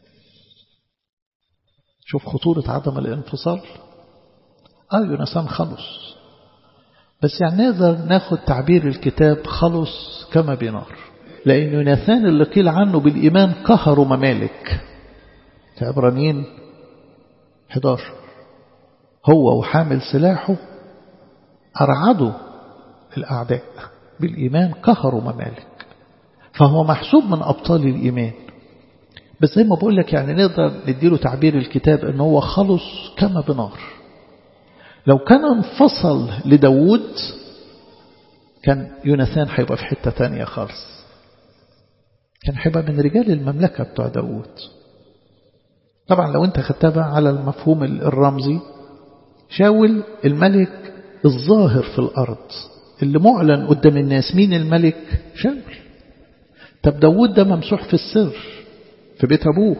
شوف خطورة عدم الانفصال آه يوناثان خلص بس يعني نقدر ناخد تعبير الكتاب خلص كما بنار لأن يوناثان اللي قيل عنه بالإيمان قهروا ممالك في عبرانيين 11 هو وحامل سلاحه أرعدوا الأعداء بالإيمان قهروا ممالك فهو محسوب من أبطال الإيمان بس زي ما بقول لك يعني نقدر نديله تعبير الكتاب ان هو خلص كما بنار لو كان انفصل لداود كان يوناثان هيبقى في حتة تانية خالص كان هيبقى من رجال المملكة بتوع داود طبعا لو انت خدتها على المفهوم الرمزي شاول الملك الظاهر في الأرض اللي معلن قدام الناس مين الملك شاول طب داود ده ممسوح في السر في بيت أبوه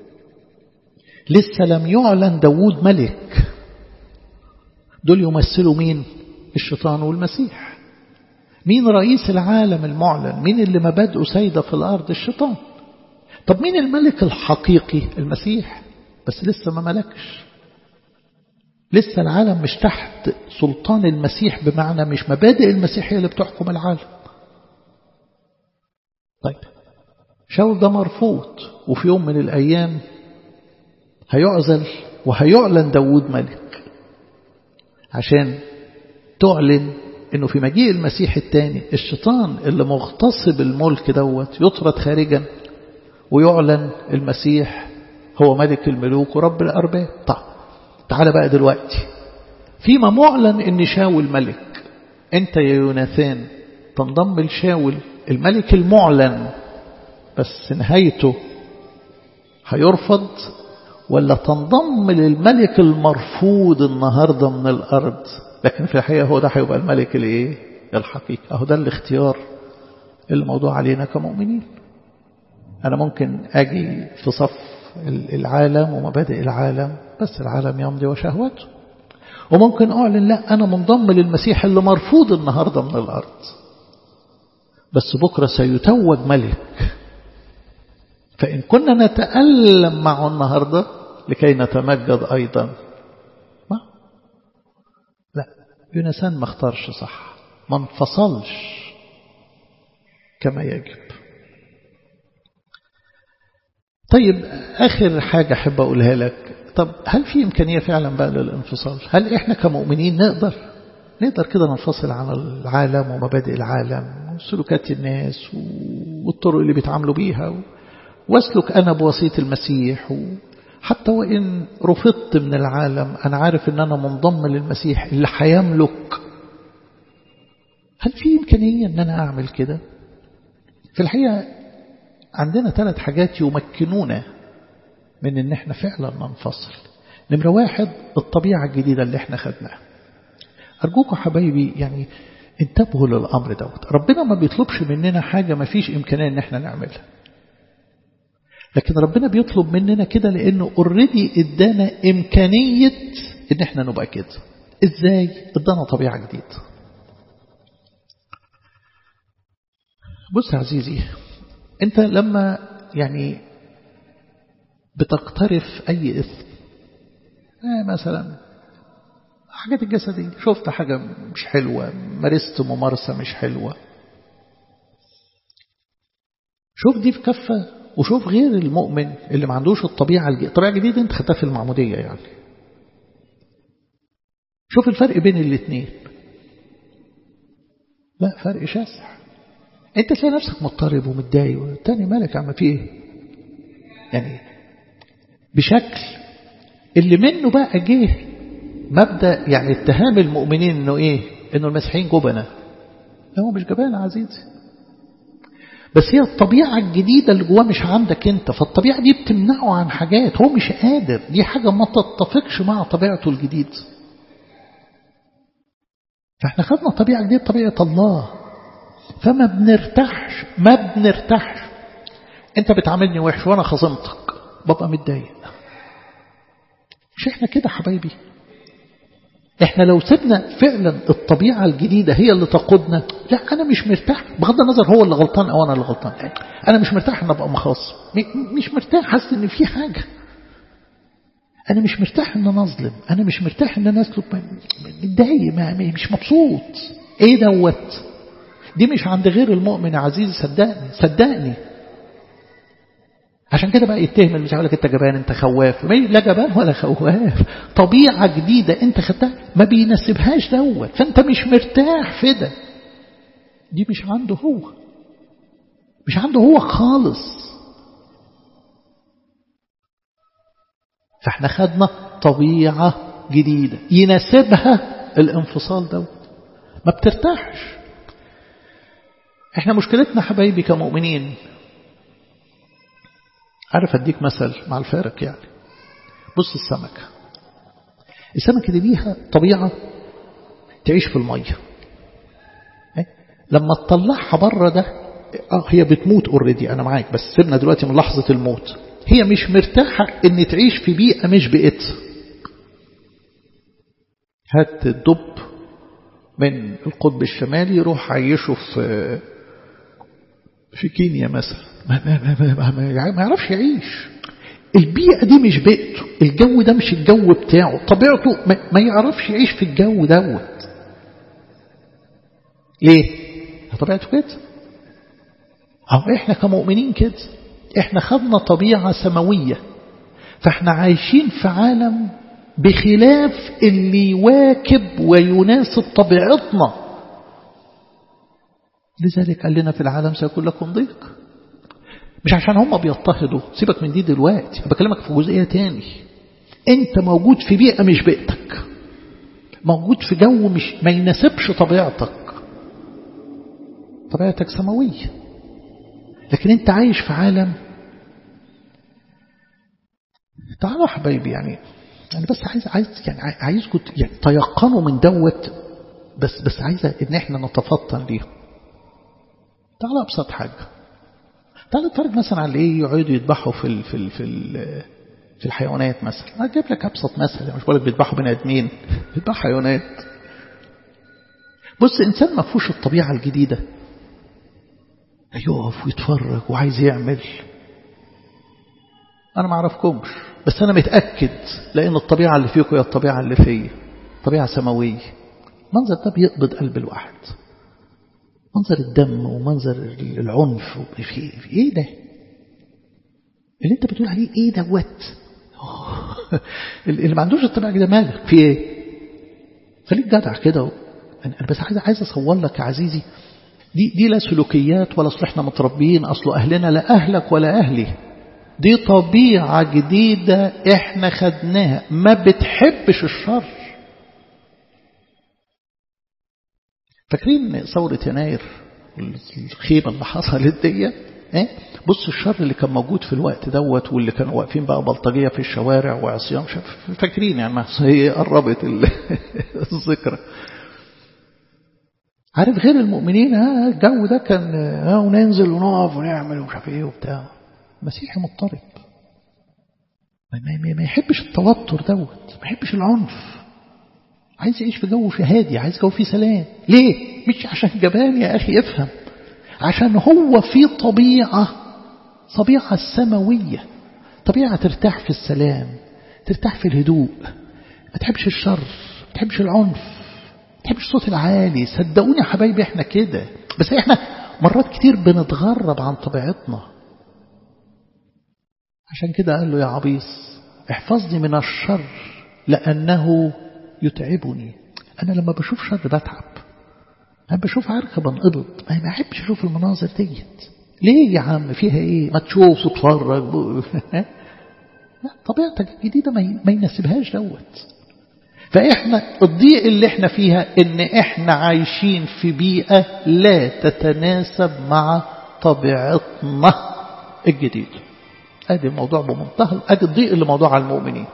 لسه لم يعلن داود ملك دول يمثلوا مين الشيطان والمسيح مين رئيس العالم المعلن مين اللي مبادئه سيدة في الأرض الشيطان طب مين الملك الحقيقي المسيح بس لسه ما ملكش لسه العالم مش تحت سلطان المسيح بمعنى مش مبادئ المسيح هي اللي بتحكم العالم طيب شاول ده مرفوض وفي يوم من الأيام هيعزل وهيعلن داود ملك عشان تعلن انه في مجيء المسيح الثاني الشيطان اللي مغتصب الملك دوت يطرد خارجا ويعلن المسيح هو ملك الملوك ورب الأرباب طيب تعال بقى دلوقتي فيما معلن ان شاول ملك انت يا يوناثان تنضم لشاول الملك المعلن بس نهايته هيرفض ولا تنضم للملك المرفوض النهاردة من الأرض لكن في الحقيقة هو ده هيبقى الملك الايه الحقيقي اهو ده الاختيار اللي موضوع علينا كمؤمنين أنا ممكن أجي في صف العالم ومبادئ العالم بس العالم يمضي وشهوته وممكن أعلن لا أنا منضم للمسيح اللي مرفوض النهاردة من الأرض بس بكرة سيتوج ملك فإن كنا نتألم معه النهاردة لكي نتمجد أيضا ما لا يونسان ما اختارش صح ما انفصلش كما يجب طيب آخر حاجة أحب أقولها لك طب هل في إمكانية فعلا بقى للانفصال هل إحنا كمؤمنين نقدر نقدر كده ننفصل عن العالم ومبادئ العالم وسلوكات الناس والطرق اللي بيتعاملوا بيها واسلك أنا بوسيط المسيح حتى وإن رفضت من العالم أنا عارف أن أنا منضم للمسيح اللي هيملك هل في إمكانية أن أنا أعمل كده في الحقيقة عندنا ثلاث حاجات يمكنونا من أن احنا فعلا ننفصل نمرة واحد الطبيعة الجديدة اللي احنا خدناها أرجوكم حبايبي يعني انتبهوا للأمر دوت ربنا ما بيطلبش مننا حاجة ما فيش إمكانية أن احنا نعملها لكن ربنا بيطلب مننا كده لأنه اوريدي ادانا إمكانية أن احنا نبقى كده إزاي؟ ادانا طبيعة جديدة بص يا عزيزي أنت لما يعني بتقترف أي إثم آه مثلا حاجات الجسدية شفت حاجة مش حلوة مارست ممارسة مش حلوة شوف دي في كفة وشوف غير المؤمن اللي ما عندوش الطبيعة الجديدة الطبيعة الجديدة انت خدتها في المعمودية يعني شوف الفرق بين الاثنين لا فرق شاسع انت تلاقي نفسك مضطرب ومتضايق والتاني مالك عم في ايه يعني بشكل اللي منه بقى جه مبدأ يعني اتهام المؤمنين انه ايه انه المسيحيين جبنة لا هو مش جبان عزيزي بس هي الطبيعة الجديدة اللي جواه مش عندك انت فالطبيعة دي بتمنعه عن حاجات هو مش قادر دي حاجة ما تتفقش مع طبيعته الجديدة فاحنا خدنا طبيعة جديدة طبيعة الله فما بنرتاحش ما بنرتاحش انت بتعاملني وحش وانا خصمتك ببقى متضايق مش احنا كده حبايبي احنا لو سيبنا فعلا الطبيعة الجديدة هي اللي تقودنا لا انا مش مرتاح بغض النظر هو اللي غلطان او انا اللي غلطان انا مش مرتاح ان ابقى مخاصم مش مرتاح حاسس ان في حاجة انا مش مرتاح ان انا اظلم انا مش مرتاح ان انا اسلك متضايق مش مبسوط ايه دوت دي مش عند غير المؤمن عزيزي صدقني صدقني عشان كده بقى يتهم اللي لك انت جبان انت خواف لا جبان ولا خواف طبيعة جديدة انت خدتها ما بيناسبهاش دوت فانت مش مرتاح في ده دي مش عنده هو مش عنده هو خالص فاحنا خدنا طبيعة جديدة يناسبها الانفصال دوت ما بترتاحش احنا مشكلتنا حبايبي كمؤمنين عارف اديك مثل مع الفارق يعني بص السمكة السمكة دي ليها طبيعة تعيش في المية لما تطلعها بره ده اه هي بتموت اوريدي انا معاك بس سيبنا دلوقتي من لحظة الموت هي مش مرتاحة ان تعيش في بيئة مش بيئتها هات الدب من القطب الشمالي روح عيشه في في كينيا مثلا ما, ما, ما, ما, ما يعرفش يعيش البيئة دي مش بيئته الجو ده مش الجو بتاعه طبيعته ما, ما يعرفش يعيش في الجو دوت ليه طبيعته كده أو إحنا كمؤمنين كده إحنا خدنا طبيعة سماوية فإحنا عايشين في عالم بخلاف اللي يواكب ويناسب طبيعتنا لذلك قال لنا في العالم سيكون لكم ضيق مش عشان هم بيضطهدوا سيبك من دي دلوقتي بكلمك في جزئية تاني انت موجود في بيئة مش بيئتك موجود في جو مش ما يناسبش طبيعتك طبيعتك سماوية لكن انت عايش في عالم تعالوا حبايبي يعني انا بس عايز عايز يعني عايزكم يعني تيقنوا من دوت بس بس عايزه ان احنا نتفطن ليه تعالى ابسط حاجه تعالى اتفرج مثلا على ايه يقعدوا يذبحوا في ال في ال في ال في الحيوانات مثلا اجيب لك ابسط مثل يعني مش بقول لك بيذبحوا بني ادمين بيذبحوا حيوانات بص انسان ما فيهوش الطبيعه الجديده يقف ويتفرج وعايز يعمل انا ما اعرفكمش بس أنا متأكد لأن الطبيعة اللي فيكم هي الطبيعة اللي فيا طبيعة سماوية منظر ده بيقبض قلب الواحد منظر الدم ومنظر العنف في, في ايه ده اللي انت بتقول عليه ايه دوت اللي ما عندوش الطبيعة كده مالك في ايه خليك جدع كده انا بس عايز عايز اصور لك يا عزيزي دي دي لا سلوكيات ولا اصل احنا متربيين اصل اهلنا لا اهلك ولا اهلي دي طبيعة جديدة احنا خدناها ما بتحبش الشر فاكرين ثورة يناير الخيبة اللي حصلت دي ايه بص الشر اللي كان موجود في الوقت دوت واللي كانوا واقفين بقى بلطجية في الشوارع وعصيان فاكرين يعني ما هي قربت الذكرى عارف غير المؤمنين ها الجو ده كان ها وننزل ونقف ونعمل ومش عارف ايه وبتاع مسيحي مضطرب ما, ما يحبش التوتر دوت ما يحبش العنف عايز يعيش في جو هادي عايز جو فيه سلام ليه مش عشان جبان يا أخي افهم عشان هو في طبيعة طبيعة السماوية طبيعة ترتاح في السلام ترتاح في الهدوء ما تحبش الشر ما تحبش العنف ما تحبش الصوت العالي صدقوني يا حبايبي احنا كده بس احنا مرات كتير بنتغرب عن طبيعتنا عشان كده قال له يا عبيس احفظني من الشر لأنه يتعبني أنا لما بشوف شر بتعب أنا بشوف عركة بنقبض ما بحبش أشوف المناظر ديت ليه يا عم فيها إيه ما تشوف وتفرج لا طبيعتك الجديدة ما يناسبهاش دوت فإحنا الضيق اللي إحنا فيها إن إحنا عايشين في بيئة لا تتناسب مع طبيعتنا الجديدة ادي الموضوع بمنتهى ادي الضيق اللي موضوع على المؤمنين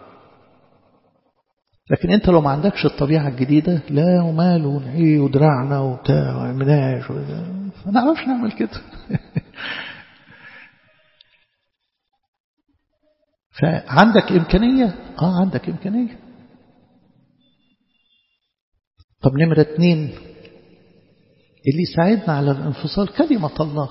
لكن انت لو ما عندكش الطبيعة الجديدة لا وماله ونعيه ودراعنا وبتاع ومناش ما نعرفش نعمل كده فعندك إمكانية اه عندك إمكانية طب نمرة اتنين اللي يساعدنا على الانفصال كلمة الله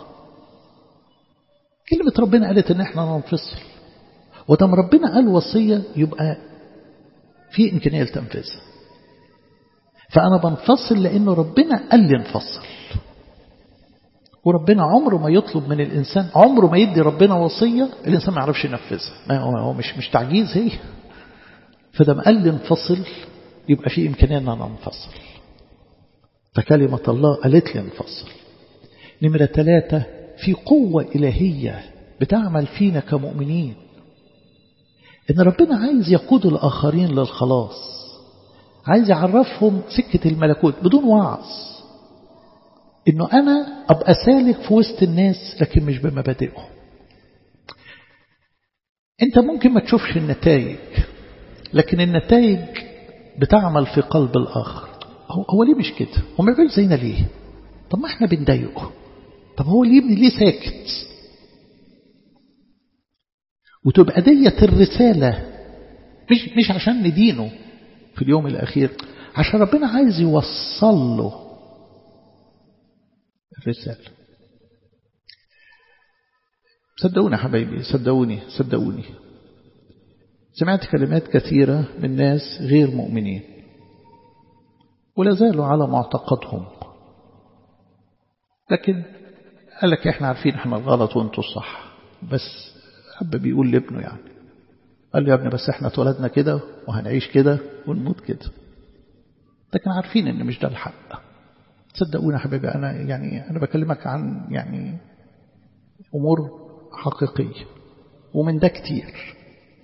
كلمة ربنا قالت ان احنا ننفصل ودام ربنا قال وصية يبقى في إمكانية لتنفيذها فأنا بنفصل لأنه ربنا قال لي انفصل وربنا عمره ما يطلب من الإنسان عمره ما يدي ربنا وصية الإنسان ما يعرفش ينفذها ما هو مش مش تعجيز هي فدام قال لي انفصل يبقى في إمكانية أن أنا انفصل فكلمة الله قالت لي انفصل نمرة ثلاثة في قوة إلهية بتعمل فينا كمؤمنين إن ربنا عايز يقود الآخرين للخلاص عايز يعرفهم سكة الملكوت بدون وعظ إنه أنا أبقى سالك في وسط الناس لكن مش بمبادئهم أنت ممكن ما تشوفش النتائج لكن النتائج بتعمل في قلب الآخر هو, هو ليه مش كده هو ما بيعمل زينا ليه طب ما احنا بنضايقه طب هو ليه ابني ليه ساكت وتبقى ديت الرسالة مش, مش عشان ندينه في اليوم الأخير عشان ربنا عايز يوصل له الرسالة صدقوني حبايبي صدقوني صدقوني سمعت كلمات كثيرة من ناس غير مؤمنين ولا زالوا على معتقدهم لكن قال لك احنا عارفين احنا الغلط وانتوا الصح بس أب بيقول لابنه يعني قال له يا ابني بس احنا اتولدنا كده وهنعيش كده ونموت كده لكن عارفين ان مش ده الحق صدقوني يا حبيبي انا يعني انا بكلمك عن يعني امور حقيقيه ومن ده كتير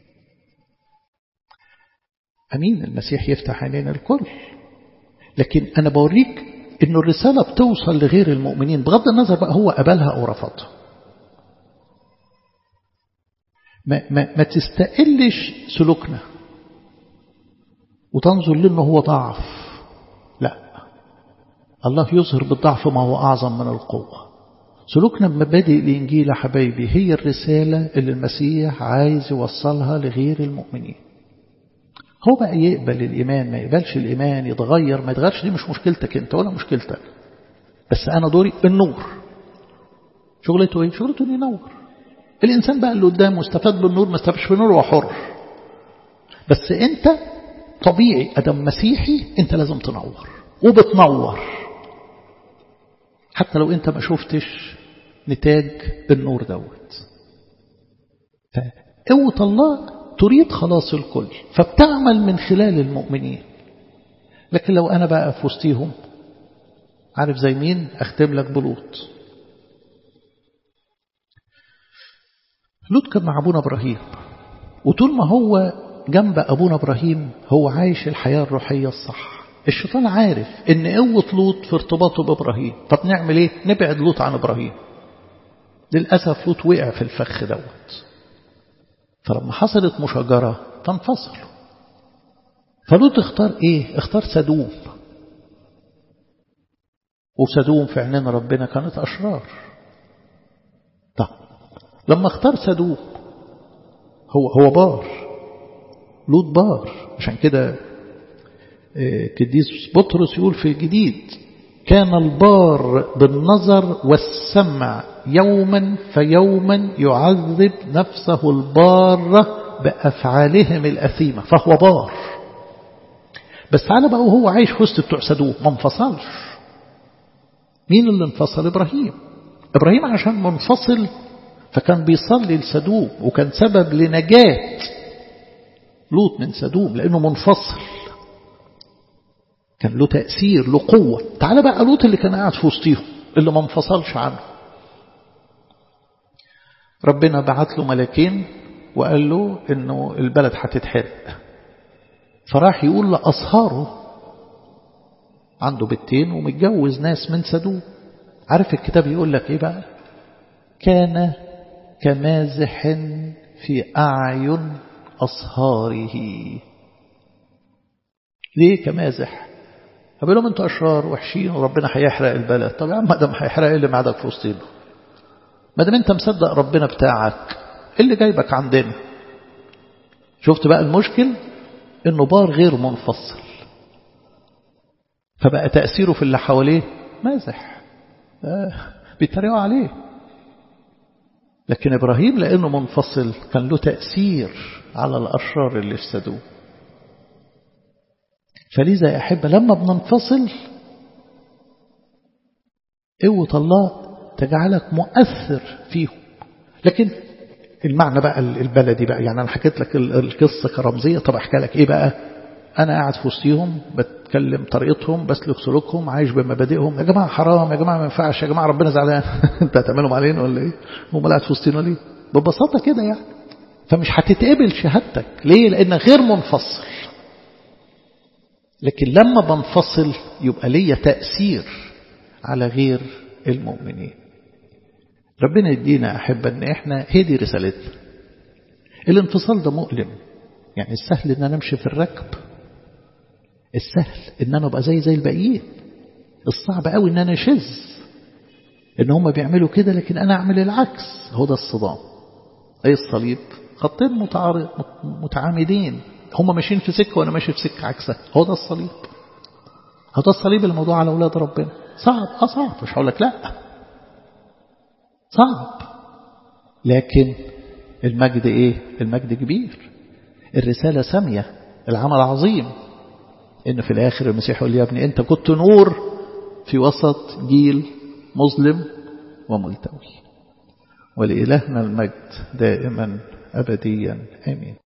امين المسيح يفتح عينينا الكل لكن انا بوريك ان الرساله بتوصل لغير المؤمنين بغض النظر بقى هو قبلها او رفضها ما, ما, ما تستقلش سلوكنا وتنظر لأنه هو ضعف لا الله يظهر بالضعف ما هو أعظم من القوة سلوكنا بمبادئ الإنجيل يا حبايبي هي الرسالة اللي المسيح عايز يوصلها لغير المؤمنين هو بقى يقبل الإيمان ما يقبلش الإيمان يتغير ما يتغيرش دي مش مشكلتك أنت ولا مشكلتك بس أنا دوري النور شغلته إيه؟ شغلته إنه ينور الإنسان بقى اللي قدامه استفاد بالنور ما استفادش بالنور هو حر بس أنت طبيعي أدم مسيحي أنت لازم تنور وبتنور حتى لو أنت ما شفتش نتاج النور دوت فقوة الله تريد خلاص الكل فبتعمل من خلال المؤمنين لكن لو أنا بقى في وسطيهم عارف زي مين أختم لك بلوط لوط كان مع أبونا إبراهيم وطول ما هو جنب أبونا إبراهيم هو عايش الحياة الروحية الصح الشيطان عارف ان قوة لوط في ارتباطه بإبراهيم طب نعمل ايه نبعد لوط عن إبراهيم للأسف لوط وقع في الفخ دوت فلما حصلت مشاجرة فانفصلوا فلوط اختار ايه اختار سدوم وسدوم في عينين ربنا كانت أشرار طب لما اختار سدوم هو هو بار لوط بار عشان كده قديس بطرس يقول في الجديد كان البار بالنظر والسمع يوما فيوما يعذب نفسه البارة بأفعالهم الأثيمة فهو بار بس تعالى بقى وهو عايش في وسط بتوع سدوم ما انفصلش مين اللي انفصل إبراهيم إبراهيم عشان منفصل فكان بيصلي لسدوم وكان سبب لنجاة لوط من سدوم لأنه منفصل كان له تأثير له قوة تعال بقى لوط اللي كان قاعد في وسطيهم اللي ما انفصلش عنه ربنا بعت له ملكين وقال له انه البلد هتتحرق فراح يقول لأصهاره عنده بنتين ومتجوز ناس من سدوم عارف الكتاب يقول لك ايه بقى كان كمازح في أعين أصهاره ليه كمازح فبيقول لهم انتوا أشرار وحشين وربنا هيحرق البلد طب يا عم ما دام هيحرق اللي معدك في وسطينا ما دام انت مصدق ربنا بتاعك اللي جايبك عندنا شفت بقى المشكل انه بار غير منفصل فبقى تأثيره في اللي حواليه مازح آه بيتريقوا عليه لكن إبراهيم لأنه منفصل كان له تأثير على الأشرار اللي افسدوه فلذا يا أحبة لما بننفصل قوة الله تجعلك مؤثر فيهم لكن المعنى بقى البلدي بقى يعني أنا حكيت لك القصة كرمزية طب أحكي لك إيه بقى أنا قاعد في وسطيهم بتكلم طريقتهم بسلك سلوكهم عايش بمبادئهم يا جماعة حرام يا جماعة ما ينفعش يا جماعة ربنا زعلان أنت هتعملهم علينا ولا إيه هم قاعد في وسطينا ليه ببساطة كده يعني فمش هتتقبل شهادتك ليه لأنك غير منفصل لكن لما بنفصل يبقى ليا تأثير على غير المؤمنين ربنا يدينا أحبة أن إحنا هي دي رسالتنا الانفصال ده مؤلم يعني السهل أن أنا أمشي في الركب السهل أن أنا أبقى زي زي الباقيين الصعب قوي أن أنا شذ أن هم بيعملوا كده لكن أنا أعمل العكس هو ده الصدام أي الصليب خطين متعارض متعامدين هم ماشيين في سكة وأنا ماشي في سكة عكسها هو ده الصليب هو ده الصليب الموضوع على أولاد ربنا صعب اه صعب مش هقول لك لا صعب لكن المجد ايه المجد كبير الرسالة سامية العمل عظيم ان في الاخر المسيح يقول يا ابني انت كنت نور في وسط جيل مظلم وملتوي ولإلهنا المجد دائما أبديا آمين